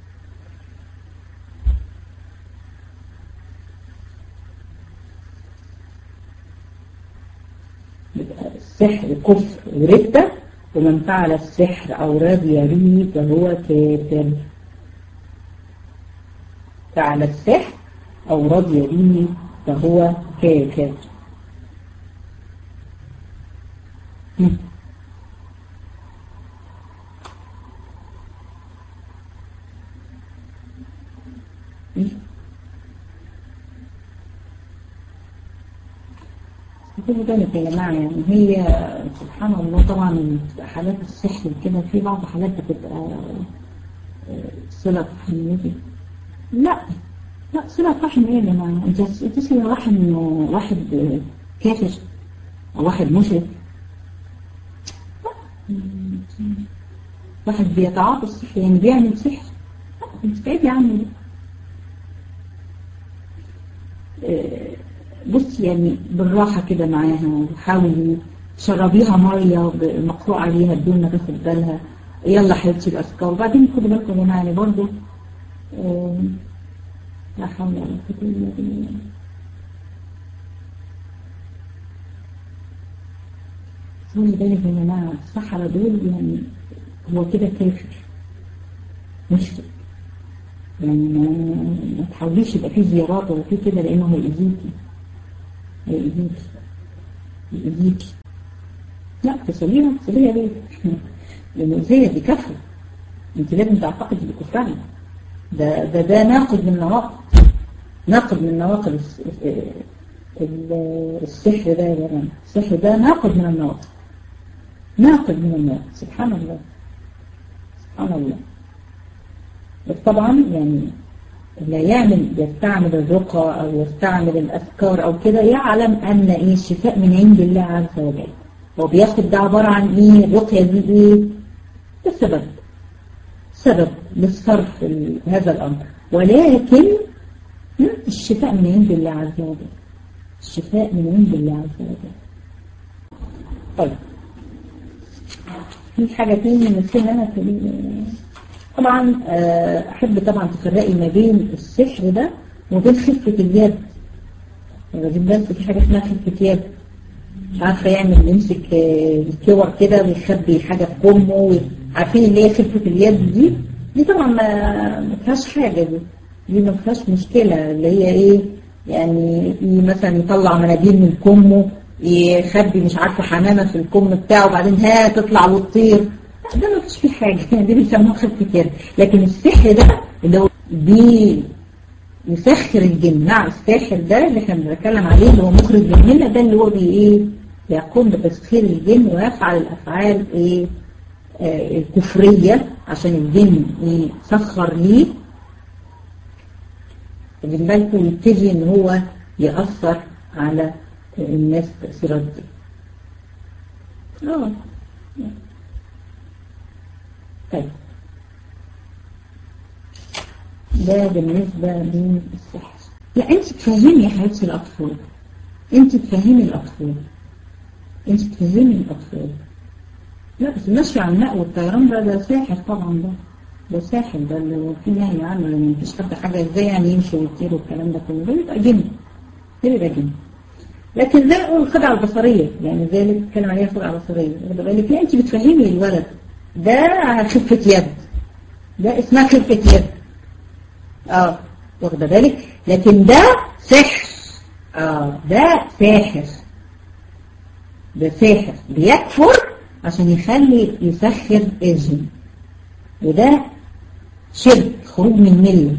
السحر كفر وردة ومن فعل السحر أو رضي به فهو كافر فعل السحر أو رضي به فهو كافر خدوا بالك يا جماعة يعني هي سبحان الله طبعا حالات السحر كده في بعض حالات بتبقى صلة رحم لا لا صلة رحم ايه يا جماعة انت تصل رحم واحد كافر او واحد مشرك واحد بيتعاطى السحر يعني بيعمل سحر انت بعيدي عنه بص يعني بالراحة كده معاها وحاولي شربيها مية مقطوع عليها بدون ما تاخد بالها يلا حبيبتي الأذكار وبعدين خدوا بالكم يا جماعة يعني برضه لا حول ولا قوة إلا بالله خلي بالك يا جماعة الصحراء دول يعني هو كده كافر مشرك يعني ما, ما تحاوليش يبقى فيه زيارات ولا فيه كده لأنه هيأذيكي هيأذيكي هيأذيكي لا تصليها تصليها ليه؟ لأنه زي دي كفر انت لازم تعتقد بكفرها ده ده ده ناقض من نواقض ناقض من نواقض السحر ده يا جماعه السحر ده ناقض من النواقض ناقض من النواقض سبحان الله سبحان الله بس طبعا يعني اللي يعمل يستعمل الرقى او يستعمل الاذكار او كده يعلم ان ايه الشفاء من عند الله عز وجل هو بياخد ده عباره عن ايه الرقيه دي ايه ده سبب سبب للصرف هذا الامر ولكن الشفاء من عند الله عز وجل الشفاء من عند الله عز وجل طيب في حاجة تاني مثل أنا في طبعا أحب طبعا تفرقي ما بين السحر ده وبين خفة اليد واخدين بالك في حاجة اسمها خفة يد مش عارفة يعمل يمسك الكور كده ويخبي حاجة في كمه عارفين اللي هي خفة اليد دي دي طبعا ما فيهاش حاجة دي دي ما فيهاش مشكلة اللي هي ايه يعني مثلا يطلع مناديل من كمه يخبي مش عارفه حمامه في الكم بتاعه وبعدين ها تطلع وتطير ده ما فيش فيه حاجه دي بيسموها خفه كده لكن السحر ده اللي هو بي يسخر الجن نعم الساحر ده اللي احنا بنتكلم عليه اللي هو مخرج الجن ده اللي هو بي ايه بيقوم بتسخير الجن ويفعل الافعال ايه آه الكفريه عشان الجن يسخر ليه واخدين بالكم ويبتدي ان هو يأثر على الناس تأثيرات دي اه طيب ده بالنسبة للسحر لا انت تفهمي يا حبيبتي الاطفال انت تفهمي الاطفال انت تفهمي الاطفال لا بس المشي على الماء والطيران ده ده ساحر طبعا ده ده ساحر ده اللي في نهي عنه لان مفيش حد حاجه ازاي يعني يمشي ويطير والكلام ده كله ده بيبقى جن ده بيبقى جن لكن زي نقول الخدعه البصريه يعني زي اللي بتتكلم عليها الخدعه البصريه واخده بالك لا انت بتفهمي الولد ده خفه يد ده اسمها خفه يد اه واخده بالك لكن ده سحر اه ده ساحر ده ساحر بيكفر عشان يخلي يسخر الجن وده شرك خروج من مله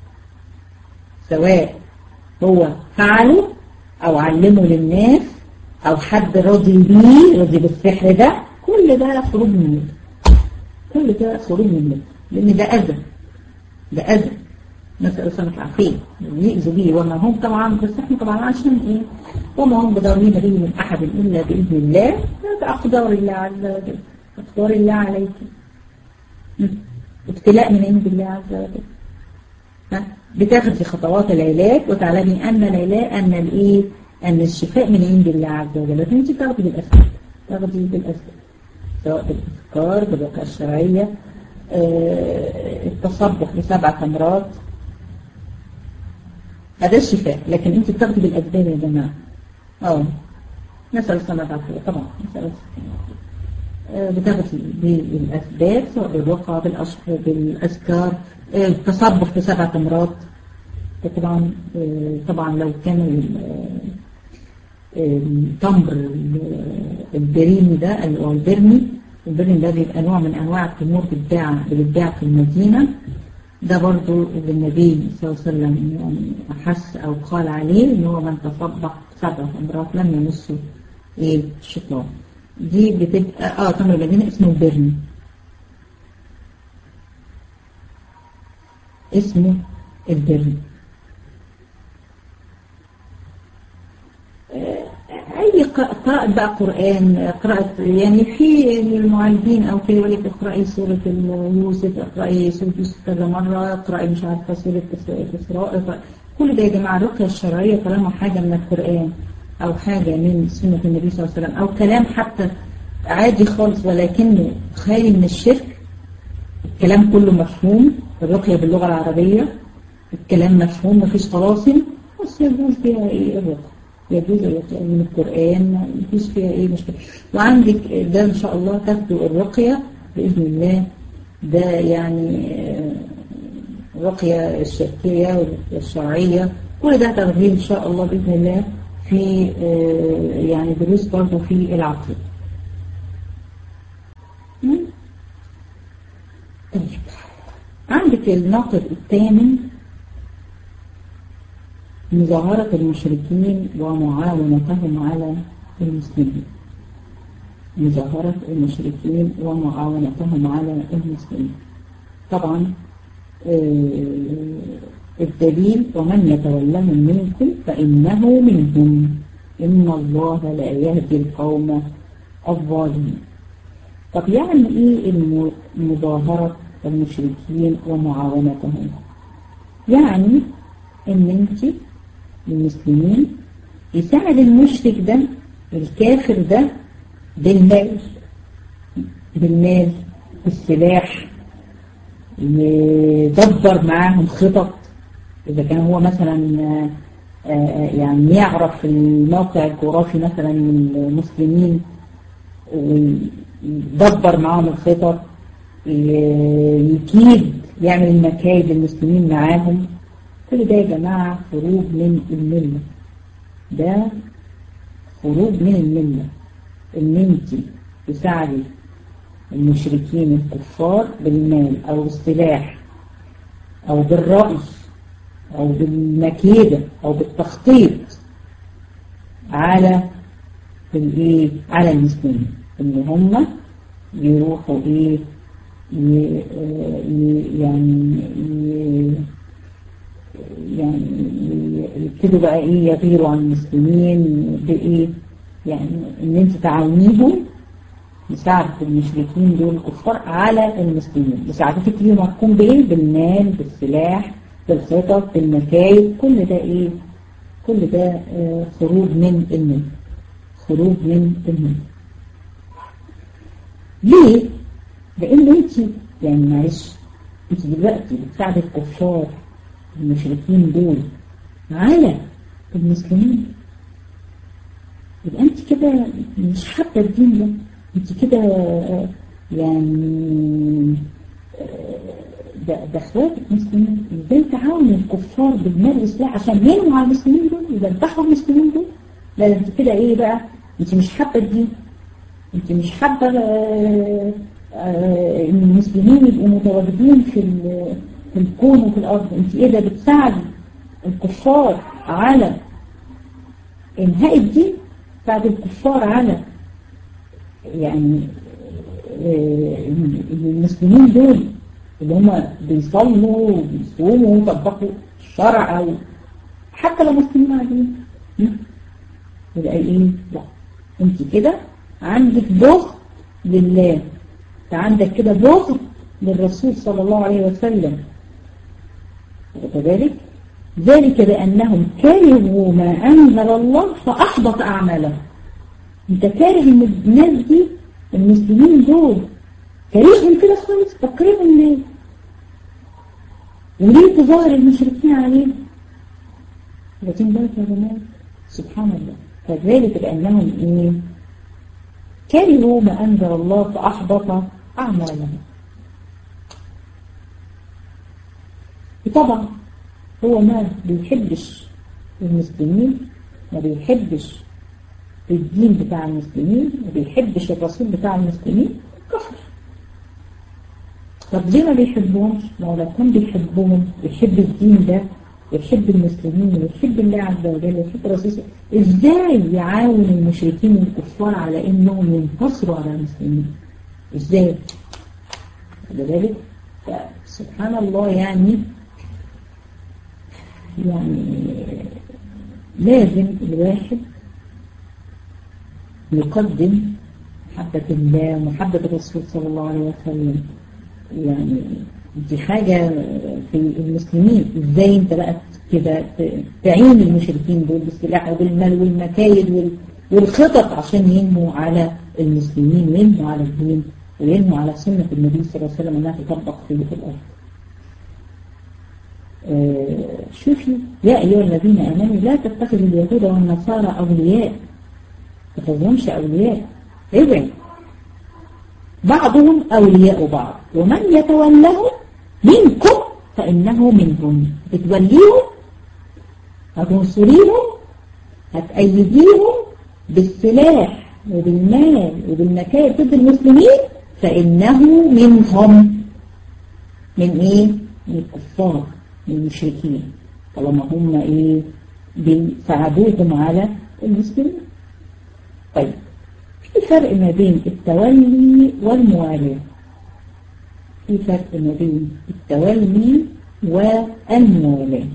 سواء هو فعله او علمه للناس او حد راضي بيه راضي بالسحر ده كل ده خروج من مله كل ده خروج من مله لان ده اذى ده اذى نسأل سنة العافية يأذوا به وما هم طبعا بس احنا طبعا عشان ايه وما هم بضارين به من احد الا باذن الله هذا اقدار الله عز وجل اقدار الله عليكم ابتلاء من عند الله عز وجل ها بتاخدي خطوات العلاج وتعلمي ان العلاج ان الايه ان الشفاء من عند الله عز وجل لكن انت تاخدي بالاسباب تاخدي بالاسباب سواء بالافكار بالرقيه الشرعيه اه التصبح بسبع تمرات هذا الشفاء لكن انت بتاخدي بالاسباب يا جماعه اه نسال السماء العافيه طبعا نسال بتاخدي بالاسباب سواء بالرقى بالاشهر بالاذكار التصبح بسبع تمرات طبعا طبعا لو كان التمر البريمي ده او البرمي البرمي ده بيبقى نوع من انواع التمور بتتباع بتتباع في المدينه ده برضو اللي النبي صلى الله عليه وسلم يعني أحس أو قال عليه إن هو من تصبح سبع امرات لم يمسه إيه الشيطان دي بتبقى اه تمر المدينة اسمه بيرن اسمه البرن أي قراءة بقى قرآن قراءة يعني في المعالجين أو كده يقول لك اقرأي سورة يوسف اقرأي سورة يوسف كذا مرة اقرأي مش عارفة سورة الإسراء كل ده يا جماعة الرقية الشرعية طالما حاجة من القرآن أو حاجة من سنة النبي صلى الله عليه وسلم أو كلام حتى عادي خالص ولكنه خالي من الشرك الكلام كله مفهوم الرقية باللغة العربية الكلام مفهوم مفيش طلاسم بس يجوز فيها ايه الرقية يجوز من القرآن مفيش فيها ايه مشكلة وعندك ده ان شاء الله تاخدوا الرقية بإذن الله ده يعني الرقية الشركية والشرعية كل ده تاخديه ان شاء الله بإذن الله في يعني دروس برضه في العقيدة طيب عندك الناقد الثامن مظاهرة المشركين ومعاونتهم على المسلمين مظاهرة المشركين ومعاونتهم على المسلمين طبعا الدليل ومن يتولهم منكم فإنه منهم إن الله لا يهدي القوم الظالمين طب يعني إيه مظاهرة المشركين ومعاونتهم يعني ان انت المسلمين يساعد المشرك ده الكافر ده بالمال بالمال بالسلاح يدبر معاهم خطط اذا كان هو مثلا يعني يعرف الموقع الجغرافي مثلا من المسلمين ويدبر معاهم الخطط يكيد يعمل المكايد للمسلمين معاهم كل ده يا جماعة خروج من الملة ده خروج من الملة ان انت تساعدي المشركين الكفار بالمال او بالسلاح او بالرأي او بالمكيدة او بالتخطيط على الايه على المسلمين ان هم يروحوا ايه يعني يعني يبتدوا بقى ايه يغيروا عن المسلمين بايه يعني ان انت تعاونيهم مساعدة المشركين دول الكفار على المسلمين مساعدتك ليهم هتكون بايه بالمال بالسلاح بالخطط بالمكايد كل ده ايه كل ده آه خروج من المن خروج من المن ليه لان انت يعني معلش انت دلوقتي بتساعد الكفار المشركين دول على المسلمين يبقى انت كده مش حابه الدين ده انت كده يعني ده ده اخواتك مسلمين ازاي تعاون الكفار بالمال والسلاح عشان ينموا على المسلمين دول يذبحوا المسلمين دول لا انت كده ايه بقى انت مش حابه الدين انت مش حابه ان المسلمين يبقوا متواجدين في في الكون وفي الارض انت ايه ده بتساعد الكفار على انهاء الدين تساعد الكفار على يعني المسلمين دول اللي هم بيصلوا وبيصوموا ويطبقوا الشرع او حتى لو مسلمين عاديين يبقى ايه لا انت كده عندك بغض لله عندك كده بغض للرسول صلى الله عليه وسلم وكذلك ذلك بأنهم كرهوا ما أنزل الله فأحبط أعمالهم انت كاره ان الناس دي المسلمين دول كرههم كده خالص تقريبا ليه وليه تظاهر المشركين عليهم لكن بالك يا جماعه سبحان الله فذلك بأنهم ايه كرهوا ما أنزل الله فأحبط أعمالهم طبعا هو ما بيحبش المسلمين ما بيحبش الدين بتاع المسلمين ما بيحبش الرسول بتاع المسلمين كفر طب ليه ما بيحبهمش؟ ما هو لو كان بيحبهم ويحب الدين ده ويحب المسلمين ويحب الله عز وجل ويحب رسوله ازاي يعاون المشركين والكفار على انهم ينتصروا على المسلمين؟ ازاي؟ لذلك سبحان الله يعني يعني لازم الواحد يقدم محبة الله ومحبة الرسول صلى الله عليه وسلم يعني دي حاجة في المسلمين ازاي انت بقى كده تعين المشركين دول بالسلاح وبالمال والمكايد والخطط عشان ينموا على المسلمين وينموا على الدين وينموا على سنة النبي صلى الله عليه وسلم انها تطبق في الارض آه شوفي يا أيها الذين آمنوا لا تتخذوا اليهود والنصارى أولياء ما تتخذهمش أولياء ابعد بعضهم أولياء بعض ومن يتولهم منكم فإنه منهم بتوليهم هتنصريهم هتأيديهم بالسلاح وبالمال وبالمكائد ضد المسلمين فإنه منهم من إيه؟ من الكفار من المشركين طالما هم إيه؟ بيساعدوهم على المسلمين طيب في فرق ما بين التولي والموالاة في فرق ما بين التولي والموالاة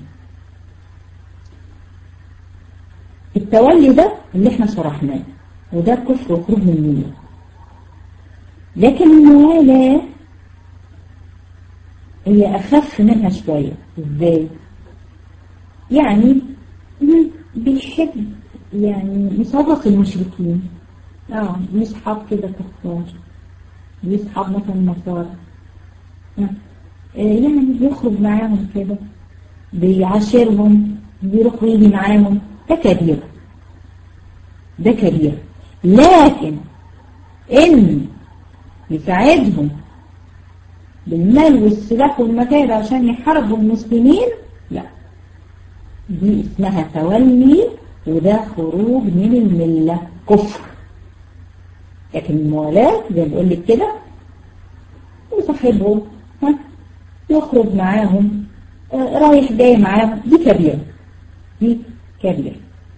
التولي ده اللي احنا شرحناه وده كفر وخروج من المله لكن الموالاة هي أخف منها شوية ازاي؟ يعني بيحب يعني يصرف المشركين اه يصحاب كده كفار يصحاب مثلا نصارى آه. يعني بيخرج معاهم كده بيعاشرهم بيروح ويجي معاهم ده كبير ده كبير لكن ان يساعدهم بالمال والسلاح والمكائد عشان يحاربوا المسلمين لا دي اسمها تولي وده خروج من الملة كفر لكن الموالاة زي ما بقول لك كده يصاحبهم ها يخرج معاهم آه رايح جاي معاهم دي كبيرة دي كبيرة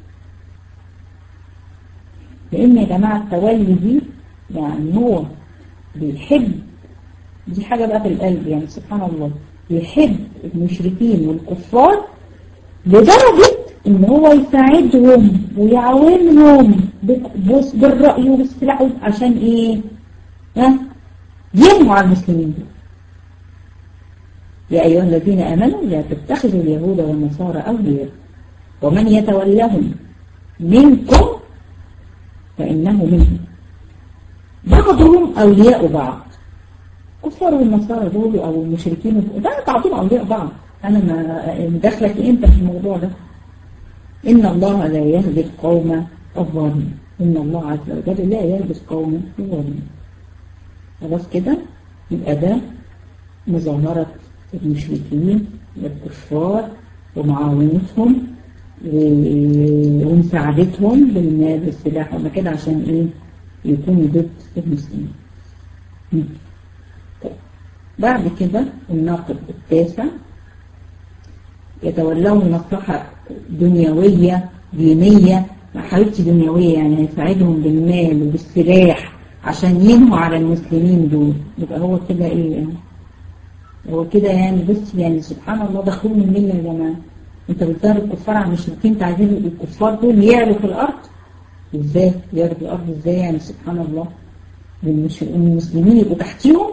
لأن يا جماعة التولي دي يعني هو بيحب دي حاجة بقى في القلب يعني سبحان الله يحب المشركين والكفار لدرجة ان هو يساعدهم ويعاونهم بالرأي وبالسلاح عشان ايه ها ينهوا على المسلمين دول يا أيها الذين آمنوا لا تتخذوا اليهود والنصارى أولياء ومن يتولهم منكم فإنه منهم بعضهم أولياء بعض كفار والنصارى دول أو المشركين ده بعضهم أولياء بعض أنا ما دخلك أنت في الموضوع ده إن الله لا يهدي القوم الظالمين إن الله عز وجل لا يهدي القوم الظالمين خلاص كده يبقى ده مظاهرة المشركين والكفار ومعاونتهم ومساعدتهم بالمال والسلاح وما كده عشان ايه يكونوا ضد المسلمين طيب. بعد كده الناقد التاسع يتولون مصلحة دنيوية دينية ما حبيبتي دنيوية يعني هيساعدهم بالمال وبالسلاح عشان ينهوا على المسلمين دول يبقى هو كده ايه يعني هو كده يعني بس يعني سبحان الله دخلوا من المله يا جماعه انت بتظهر الكفار على المشركين انت عايزين الكفار دول يعلوا في الارض ازاي يعلوا في الارض ازاي يعني سبحان الله المسلمين يبقوا تحتيهم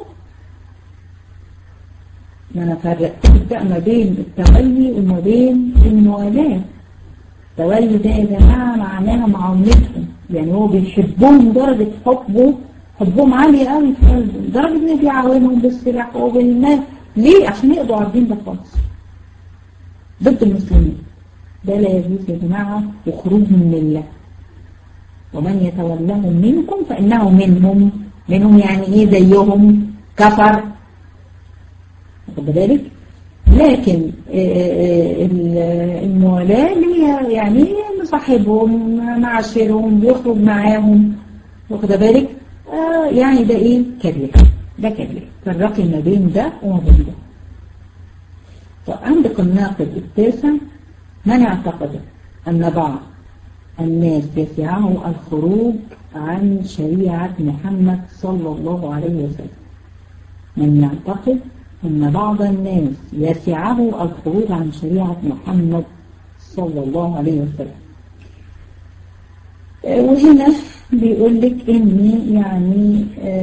ما انا فرقت بقى ما بين التولي وما بين الموالاه التولي ده يا جماعه معناها معاملتهم يعني هو بيحبهم درجه حبه حبهم عالي قوي في قلبه لدرجه انه بيعاونهم بالسلاح وبالمال ليه عشان يقضوا على الدين ده خالص ضد المسلمين ده لا يجوز يا جماعه وخروج من الله ومن يتولهم منكم فانه منهم منهم يعني ايه زيهم كفر واخد بالك لكن الموالاه اللي هي يعني مصاحبهم معاشرهم بيخرج معاهم واخد بالك آه يعني ده ايه كبير ده كبير فرقي ما بين ده وما بين ده وعندك الناقد التاسع من اعتقد أن بعض الناس يسعه الخروج عن شريعة محمد صلى الله عليه وسلم من يعتقد أن بعض الناس يسعه الخروج عن شريعة محمد صلى الله عليه وسلم وهنا بيقول لك ان يعني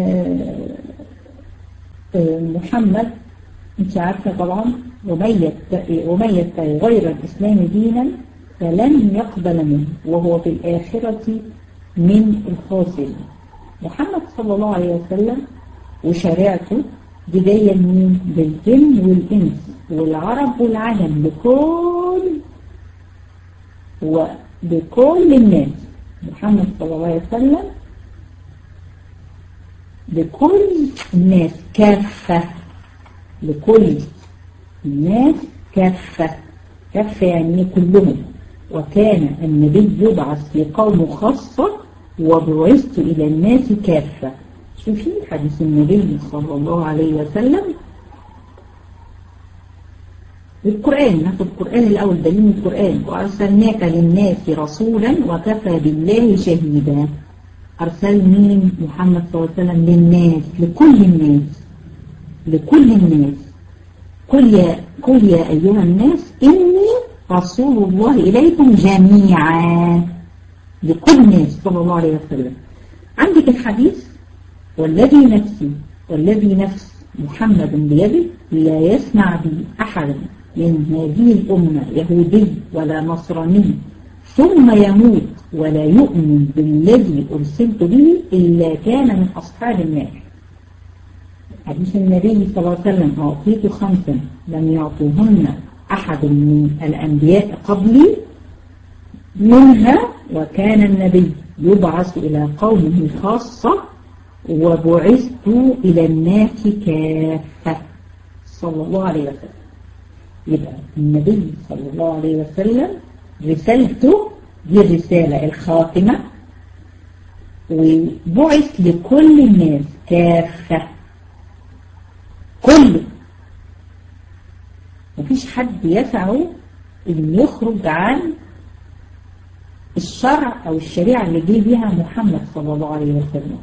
محمد انت عارفة طبعا ومن يتبع غير الإسلام دينا فلن يقبل منه وهو في الآخرة من الخاسرين محمد صلى الله عليه وسلم وشريعته دي جاية منين؟ بالجن والإنس والعرب والعجم بكل وبكل الناس محمد صلى الله عليه وسلم لكل الناس كافة لكل الناس كافة كافة يعني كلهم وكان النبي يبعث لقوم خاصة وبعثت إلى الناس كافة شوفي حديث النبي صلى الله عليه وسلم القرآن ناخد القرآن الأول دليل القرآن وأرسلناك للناس رسولا وكفى بالله شهيدا أرسل مين محمد صلى الله عليه وسلم للناس لكل الناس لكل الناس قل يا, قل يا أيها الناس إني رسول الله إليكم جميعا لكل الناس صلى الله عليه وسلم عندك الحديث والذي نفسي والذي نفس محمد بيده لا يسمع بي أحد من هذه الأمة يهودي ولا نصراني ثم يموت ولا يؤمن بالذي أرسلت به إلا كان من أصحاب النار حديث النبي صلى الله عليه وسلم أعطيت خمسا لم يعطوهن أحد من الأنبياء قبلي منها وكان النبي يبعث إلى قومه خاصة وبعثت إلى الناس كافة صلى الله عليه وسلم يبقى النبي صلى الله عليه وسلم رسالته دي الرسالة الخاتمة وبعث لكل الناس كافة كله مفيش حد يسعه ان يخرج عن الشرع او الشريعة اللي جه بيها محمد صلى الله عليه وسلم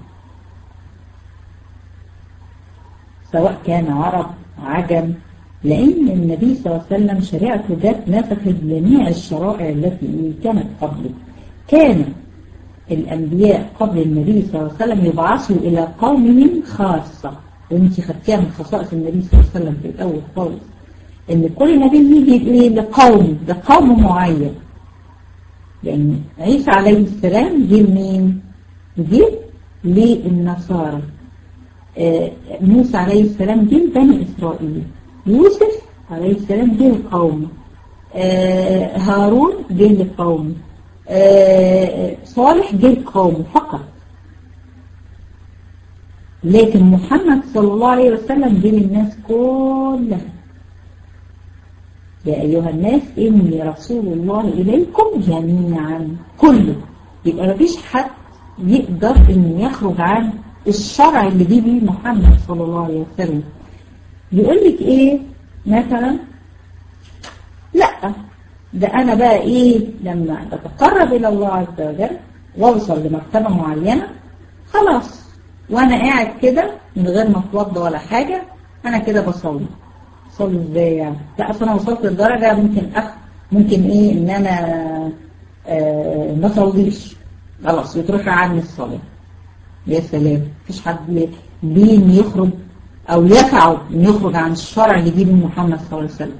سواء كان عرب عجم لأن النبي صلى الله عليه وسلم شريعته جت نسخت جميع الشرائع التي كانت قبله كان الأنبياء قبل النبي صلى الله عليه وسلم يبعثوا إلى قومهم خاصة وانت خدتيها من خصائص النبي صلى الله عليه وسلم في الأول خالص إن كل نبي يجي لقوم لقوم معين لأن عيسى عليه السلام جه لمين؟ جه للنصارى آه موسى عليه السلام جه لبني إسرائيل يوسف عليه السلام جه لقومه آه هارون جه لقومه آه صالح جه لقومه فقط لكن محمد صلى الله عليه وسلم جه للناس كلها يا أيها الناس إني رسول الله إليكم جميعا كله يبقى مفيش حد يقدر إن يخرج عن الشرع اللي جه بيه محمد صلى الله عليه وسلم يقول لك ايه مثلا لا ده انا بقى ايه لما بتقرب الى الله عز وجل واوصل لمرتبه معينه خلاص وانا قاعد كده من غير ما اتوضى ولا حاجه انا كده بصلي بصلي ازاي يعني لا اصل انا وصلت لدرجه ممكن أخ ممكن ايه ان انا آه ما اصليش خلاص يترفع عني الصلاه يا سلام مفيش حد بين يخرج او يسعوا ان يخرج عن الشرع اللي جه من محمد صلى الله عليه وسلم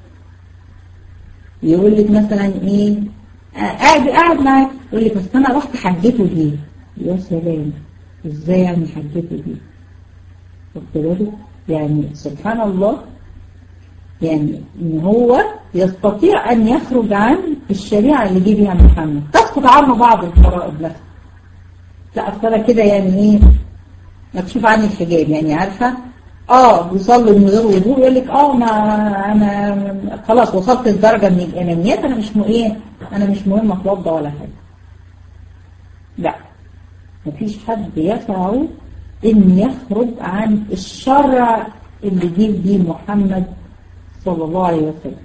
يقول لك مثلا ايه قاعد قاعد معاك يقول لك بس انا رحت حجته ليه يا سلام ازاي يعني حجته ليه خدت بالك يعني سبحان الله يعني ان هو يستطيع ان يخرج عن الشريعه اللي جه بيها محمد تسقط عنه بعض الفرائض مثلا لا اصل كده يعني ايه مكشوف عني الحجاب يعني عارفه اه بيصلي من غير وضوء يقول لك اه ما انا خلاص وصلت لدرجه من الانانيات انا مش م... ايه انا مش مهم اتوضى ولا حاجه لا مفيش حد يسعه ان يخرج عن الشرع اللي جه بيه محمد صلى الله عليه وسلم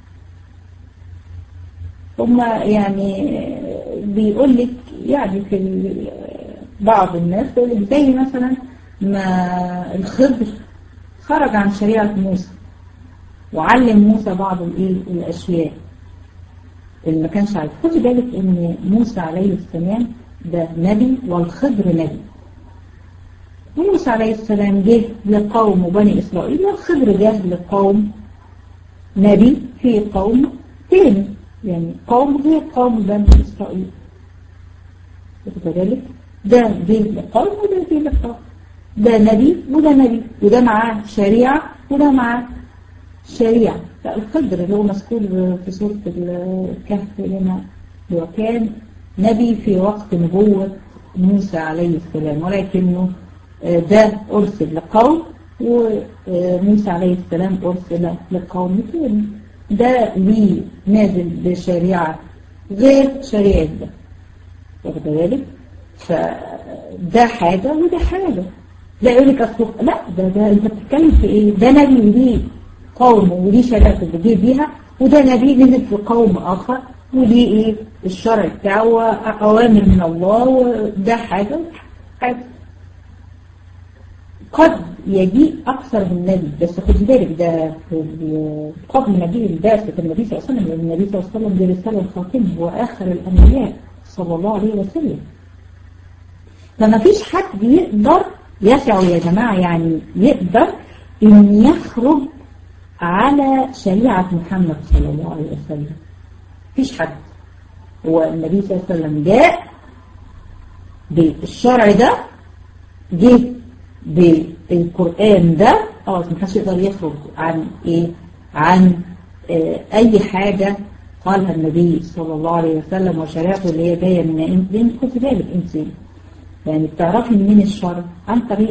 ثم يعني بيقول لك يعني في بعض الناس يقول لك زي مثلا ما الخضر خرج عن شريعة موسى وعلم موسى بعض الايه الاشياء اللي ما كانش عارف خدي بالك ان موسى عليه السلام ده نبي والخضر نبي موسى عليه السلام جه لقوم بني اسرائيل والخضر جه لقوم نبي في قوم تاني يعني قوم غير قوم بني اسرائيل واخد بالك ده جه لقوم وده جه لقوم ده نبي وده نبي وده معاه شريعة وده معاه شريعة فالخضر اللي هو مذكور في سورة الكهف هنا هو كان نبي في وقت نبوة موسى عليه السلام ولكنه ده أرسل لقوم وموسى عليه السلام أرسل لقوم ثاني ده ليه نازل بشريعة غير شريعة ده واخد بالك فده حاجة وده حاجة لا يقول لك أصل لا ده, ده أنت بتتكلم في إيه ده نبي وليه قوم وليه شريعة اللي جه بيها وده نبي نزل في قوم آخر وليه إيه الشرع بتاعه أوامر من الله وده حاجة حاجة قد يجيء أكثر من نبي بس خد بالك ده قبل مجيء البعثة النبي صلى الله عليه وسلم النبي صلى الله عليه وسلم دي رسالة الخاتم هو آخر الأنبياء صلى الله عليه وسلم فما فيش حد يقدر يسعه يا جماعة يعني يقدر إن يخرج على شريعة محمد صلى الله عليه وسلم فيش حد هو النبي صلى الله عليه وسلم جاء بالشرع ده جه بالقرآن ده خلاص محدش يقدر يخرج عن ايه عن اه اي حاجة قالها النبي صلى الله عليه وسلم وشريعته اللي هي جاية من انت خد بالك انت يعني بتعرفي منين الشرع عن طريق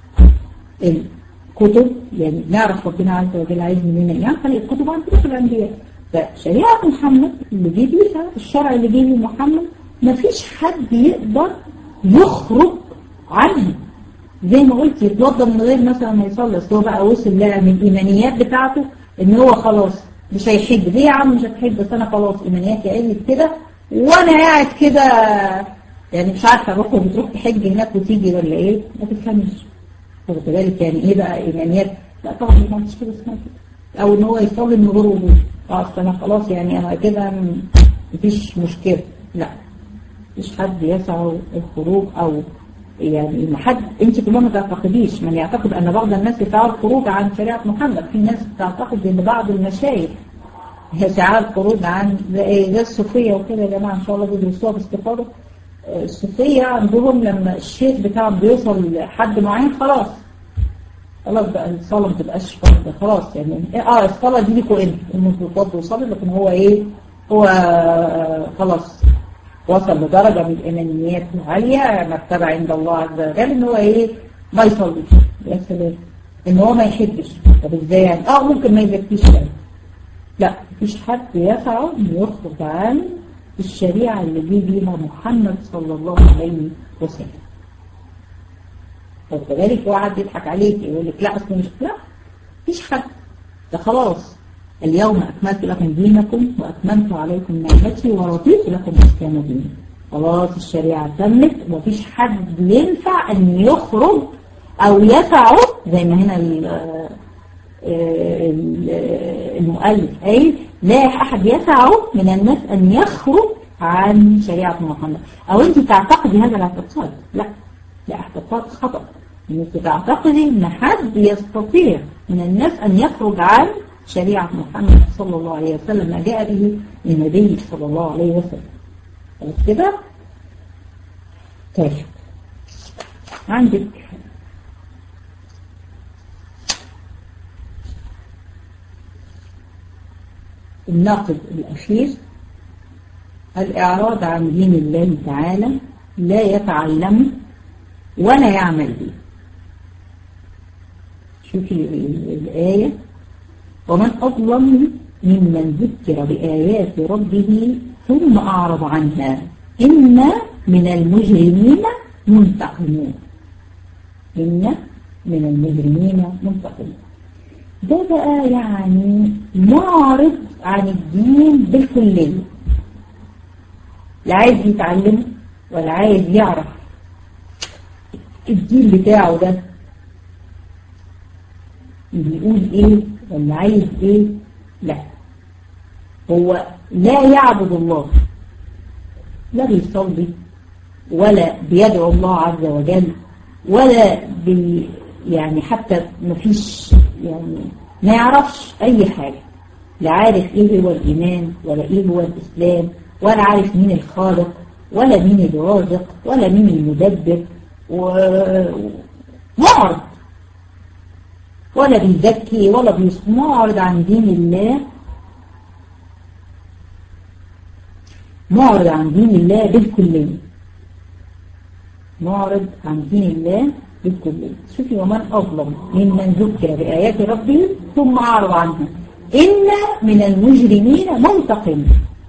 الكتب يعني نعرف ربنا عز وجل عايز مننا ايه عن طريق الكتب وعن طريق الانبياء فشريعة محمد اللي جه بيها الشرع اللي جه محمد مفيش حد يقدر يخرج عنها زي ما قلت يتوضى من غير مثلا ما يصلي اصل هو بقى وصل لها من الايمانيات بتاعته ان هو خلاص مش هيحج ليه يا عم مش هتحج بس انا خلاص ايمانياتي قلت كده وانا قاعد كده يعني مش عارفه اروح بتروح تحج هناك وتيجي ولا ايه ما تفهمش واخد بالك يعني ايه بقى ايمانيات لا طبعا ما فيش كده اسمها كده او ان هو يصلي من غير وضوء اه انا خلاص يعني انا كده مفيش مشكله لا مفيش حد يسعى الخروج او يعني ما حد انت كمان ما تعتقديش من يعتقد ان بعض الناس يسعى الخروج عن شريعه محمد في ناس تعتقد ان بعض المشايخ يسعى الخروج عن زي الصوفيه وكده يا جماعه ان شاء الله بيدرسوها باستفاضه الصوفيه عندهم لما الشيخ بتاعهم بيوصل لحد معين خلاص خلاص بقى الصلاه ما تبقاش فرض خلاص يعني اه الصلاه دي ليكوا انتوا انتوا تتوضوا وصلوا لكن هو ايه هو خلاص وصل لدرجة من الإيمانيات عالية مرتبة عند الله عز وجل إن هو إيه ما يصليش يا سلام إن هو ما يحبش طب إزاي يعني آه ممكن ما يزكيش يعني لا مفيش حد يسعى إنه يخرج عن الشريعة اللي جه بيها محمد صلى الله عليه وسلم وكذلك واحد يضحك عليك يقول لك لا أصل مش لا مفيش حد ده خلاص اليوم أكملت لكم دينكم وأتممت عليكم نعمتي ورضيت لكم الإسلام دينا خلاص الشريعة تمت ومفيش حد ينفع أن يخرج أو يسعه زي ما هنا المؤلف قايل لا أحد يسعه من الناس أن يخرج عن شريعة محمد أو أنت تعتقدي هذا الاعتقاد لا ده اعتقاد خطأ أنت تعتقدي أن حد يستطيع من الناس أن يخرج عن شريعة محمد صلى الله عليه وسلم ما جاء به النبي صلى الله عليه وسلم خلاص كده طيب عندك الناقد الأخير الإعراض عن دين الله تعالى لا يتعلم ولا يعمل به شوفي الآية ومن أظلم ممن ذكر بآيات ربه ثم أعرض عنها إنا من المجرمين منتقمون إن من المجرمين منتقمين ده بقى يعني معرض عن الدين بالكلية لا عايز يتعلمه ولا عايز يعرف الدين بتاعه ده بيقول ايه ولا عايز ايه لا هو لا يعبد الله لا بيصلي ولا بيدعو الله عز وجل ولا بي يعني حتى ما فيش يعني ما يعرفش اي حاجة لا عارف ايه هو الايمان ولا ايه هو الاسلام ولا عارف مين الخالق ولا مين الرازق ولا مين المدبر ومعرض ولا بيزكي ولا بيعرض عن دين الله معرض عن دين الله بالكلية معرض عن دين الله بالكلية شوفي ومن أظلم ممن ذكر بآيات ربه ثم أعرض عنها إن من المجرمين منتقم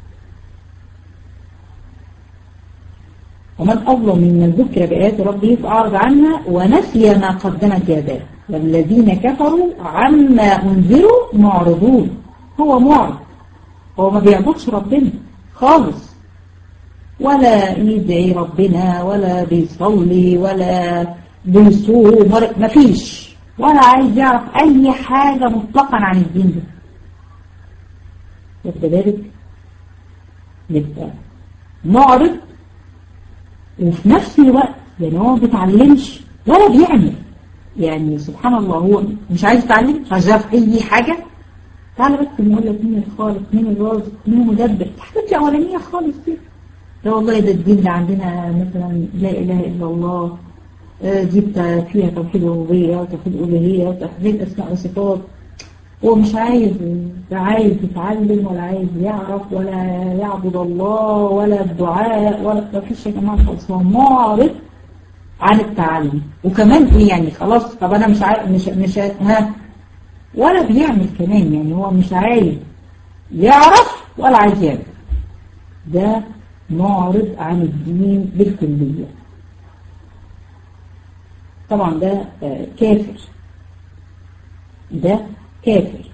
ومن أظلم ممن ذكر بآيات ربه فأعرض عنها ونسي ما قدمت يداه والذين كفروا عما أنذروا معرضون هو معرض هو ما بيعبدش ربنا خالص ولا يدعي ربنا ولا بيصلي ولا بيصوم ولا ما فيش ولا عايز يعرف أي حاجة مطلقا عن الدين ده وكذلك نبقى معرض وفي نفس الوقت يعني هو ما بيتعلمش ولا بيعمل يعني سبحان الله هو مش عايز يتعلم مش عايز يعرف اي حاجة تعالى بس نقول لك مين الخالق مين الرازق مين المدبر الحاجات الأولانية خالص دي ده والله ده الدين ده عندنا مثلا لا إله إلا الله دي فيها توحيد ربوبية وتوحيد ألوهية وتوحيد أسماء وصفات هو مش عايز لا عايز يتعلم ولا عايز يعرف ولا يعبد الله ولا الدعاء ولا ما فيش يا جماعة خالص هو معرض عن التعلم وكمان ايه يعني خلاص طب انا مش عارف مش مش ها ولا بيعمل كمان يعني هو مش عايز يعرف ولا عايز يعمل ده معرض عن الدين بالكلية طبعا ده كافر ده كافر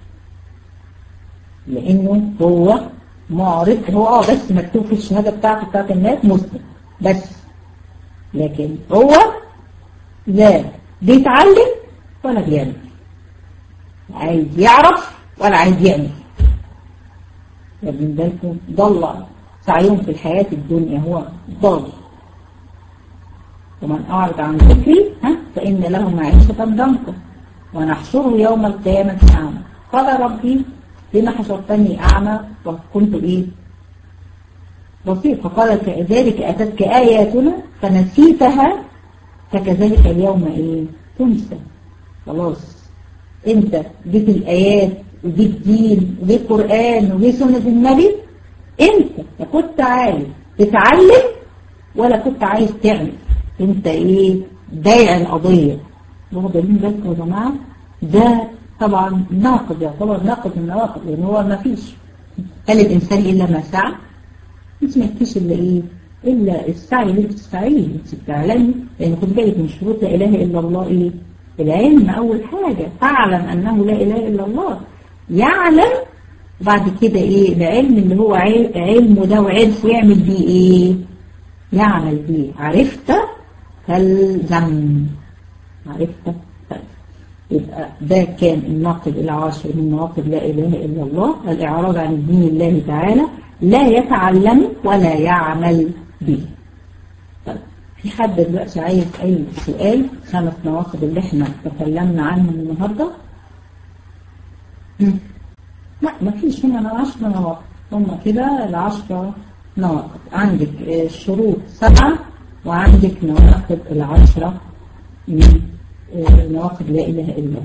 لانه هو معرض هو اه بس مكتوب في الشهادة بتاعته بتاعت الناس مسلم بس لكن هو لا بيتعلم ولا بيعمل عايز يعرف ولا عايز يعمل يبين بالكم ضل سعيهم في الحياة الدنيا هو ضال ومن أعرض عن ذكري ها فإن له معيشة ضنكا ونحشره يوم القيامة أعمى قال ربي لما حشرتني أعمى وكنت إيه بصير فقال كذلك أتتك آياتنا فنسيتها فكذلك اليوم إيه تنسى خلاص انت جيت الآيات وجيت دين وجيت قرآن وجيت سنة النبي انت لا كنت عايز تتعلم ولا كنت عايز تعمل انت ايه بايع القضية واخدين بالكم يا جماعة ده طبعا ناقض يعتبر ناقض من النواقض لان هو ما فيش هل الانسان الا ما سعى انت ما فيش الا ايه الا السعي اللي بتسعيه انت بتعلمي لان خد بالك من شروط لا اله الا الله ايه العلم اول حاجة تعلم انه لا اله الا الله يعلم بعد كده ايه العلم اللي هو علمه ده وعرفه يعمل بيه ايه يعمل بيه عرفت فالزم عرفت يبقى ده كان الناقد العاشر من نواقض لا إله إلا الله الإعراض عن دين الله تعالى لا يتعلم ولا يعمل به طيب في حد دلوقتي عايز أي سؤال خمس نواقض اللي احنا تكلمنا عنهم النهاردة لا مفيش هنا العشر نواقض هم كده العشرة نواقض عندك الشروط سبعة وعندك نواقض العشرة من نواقض لا إله إلا الله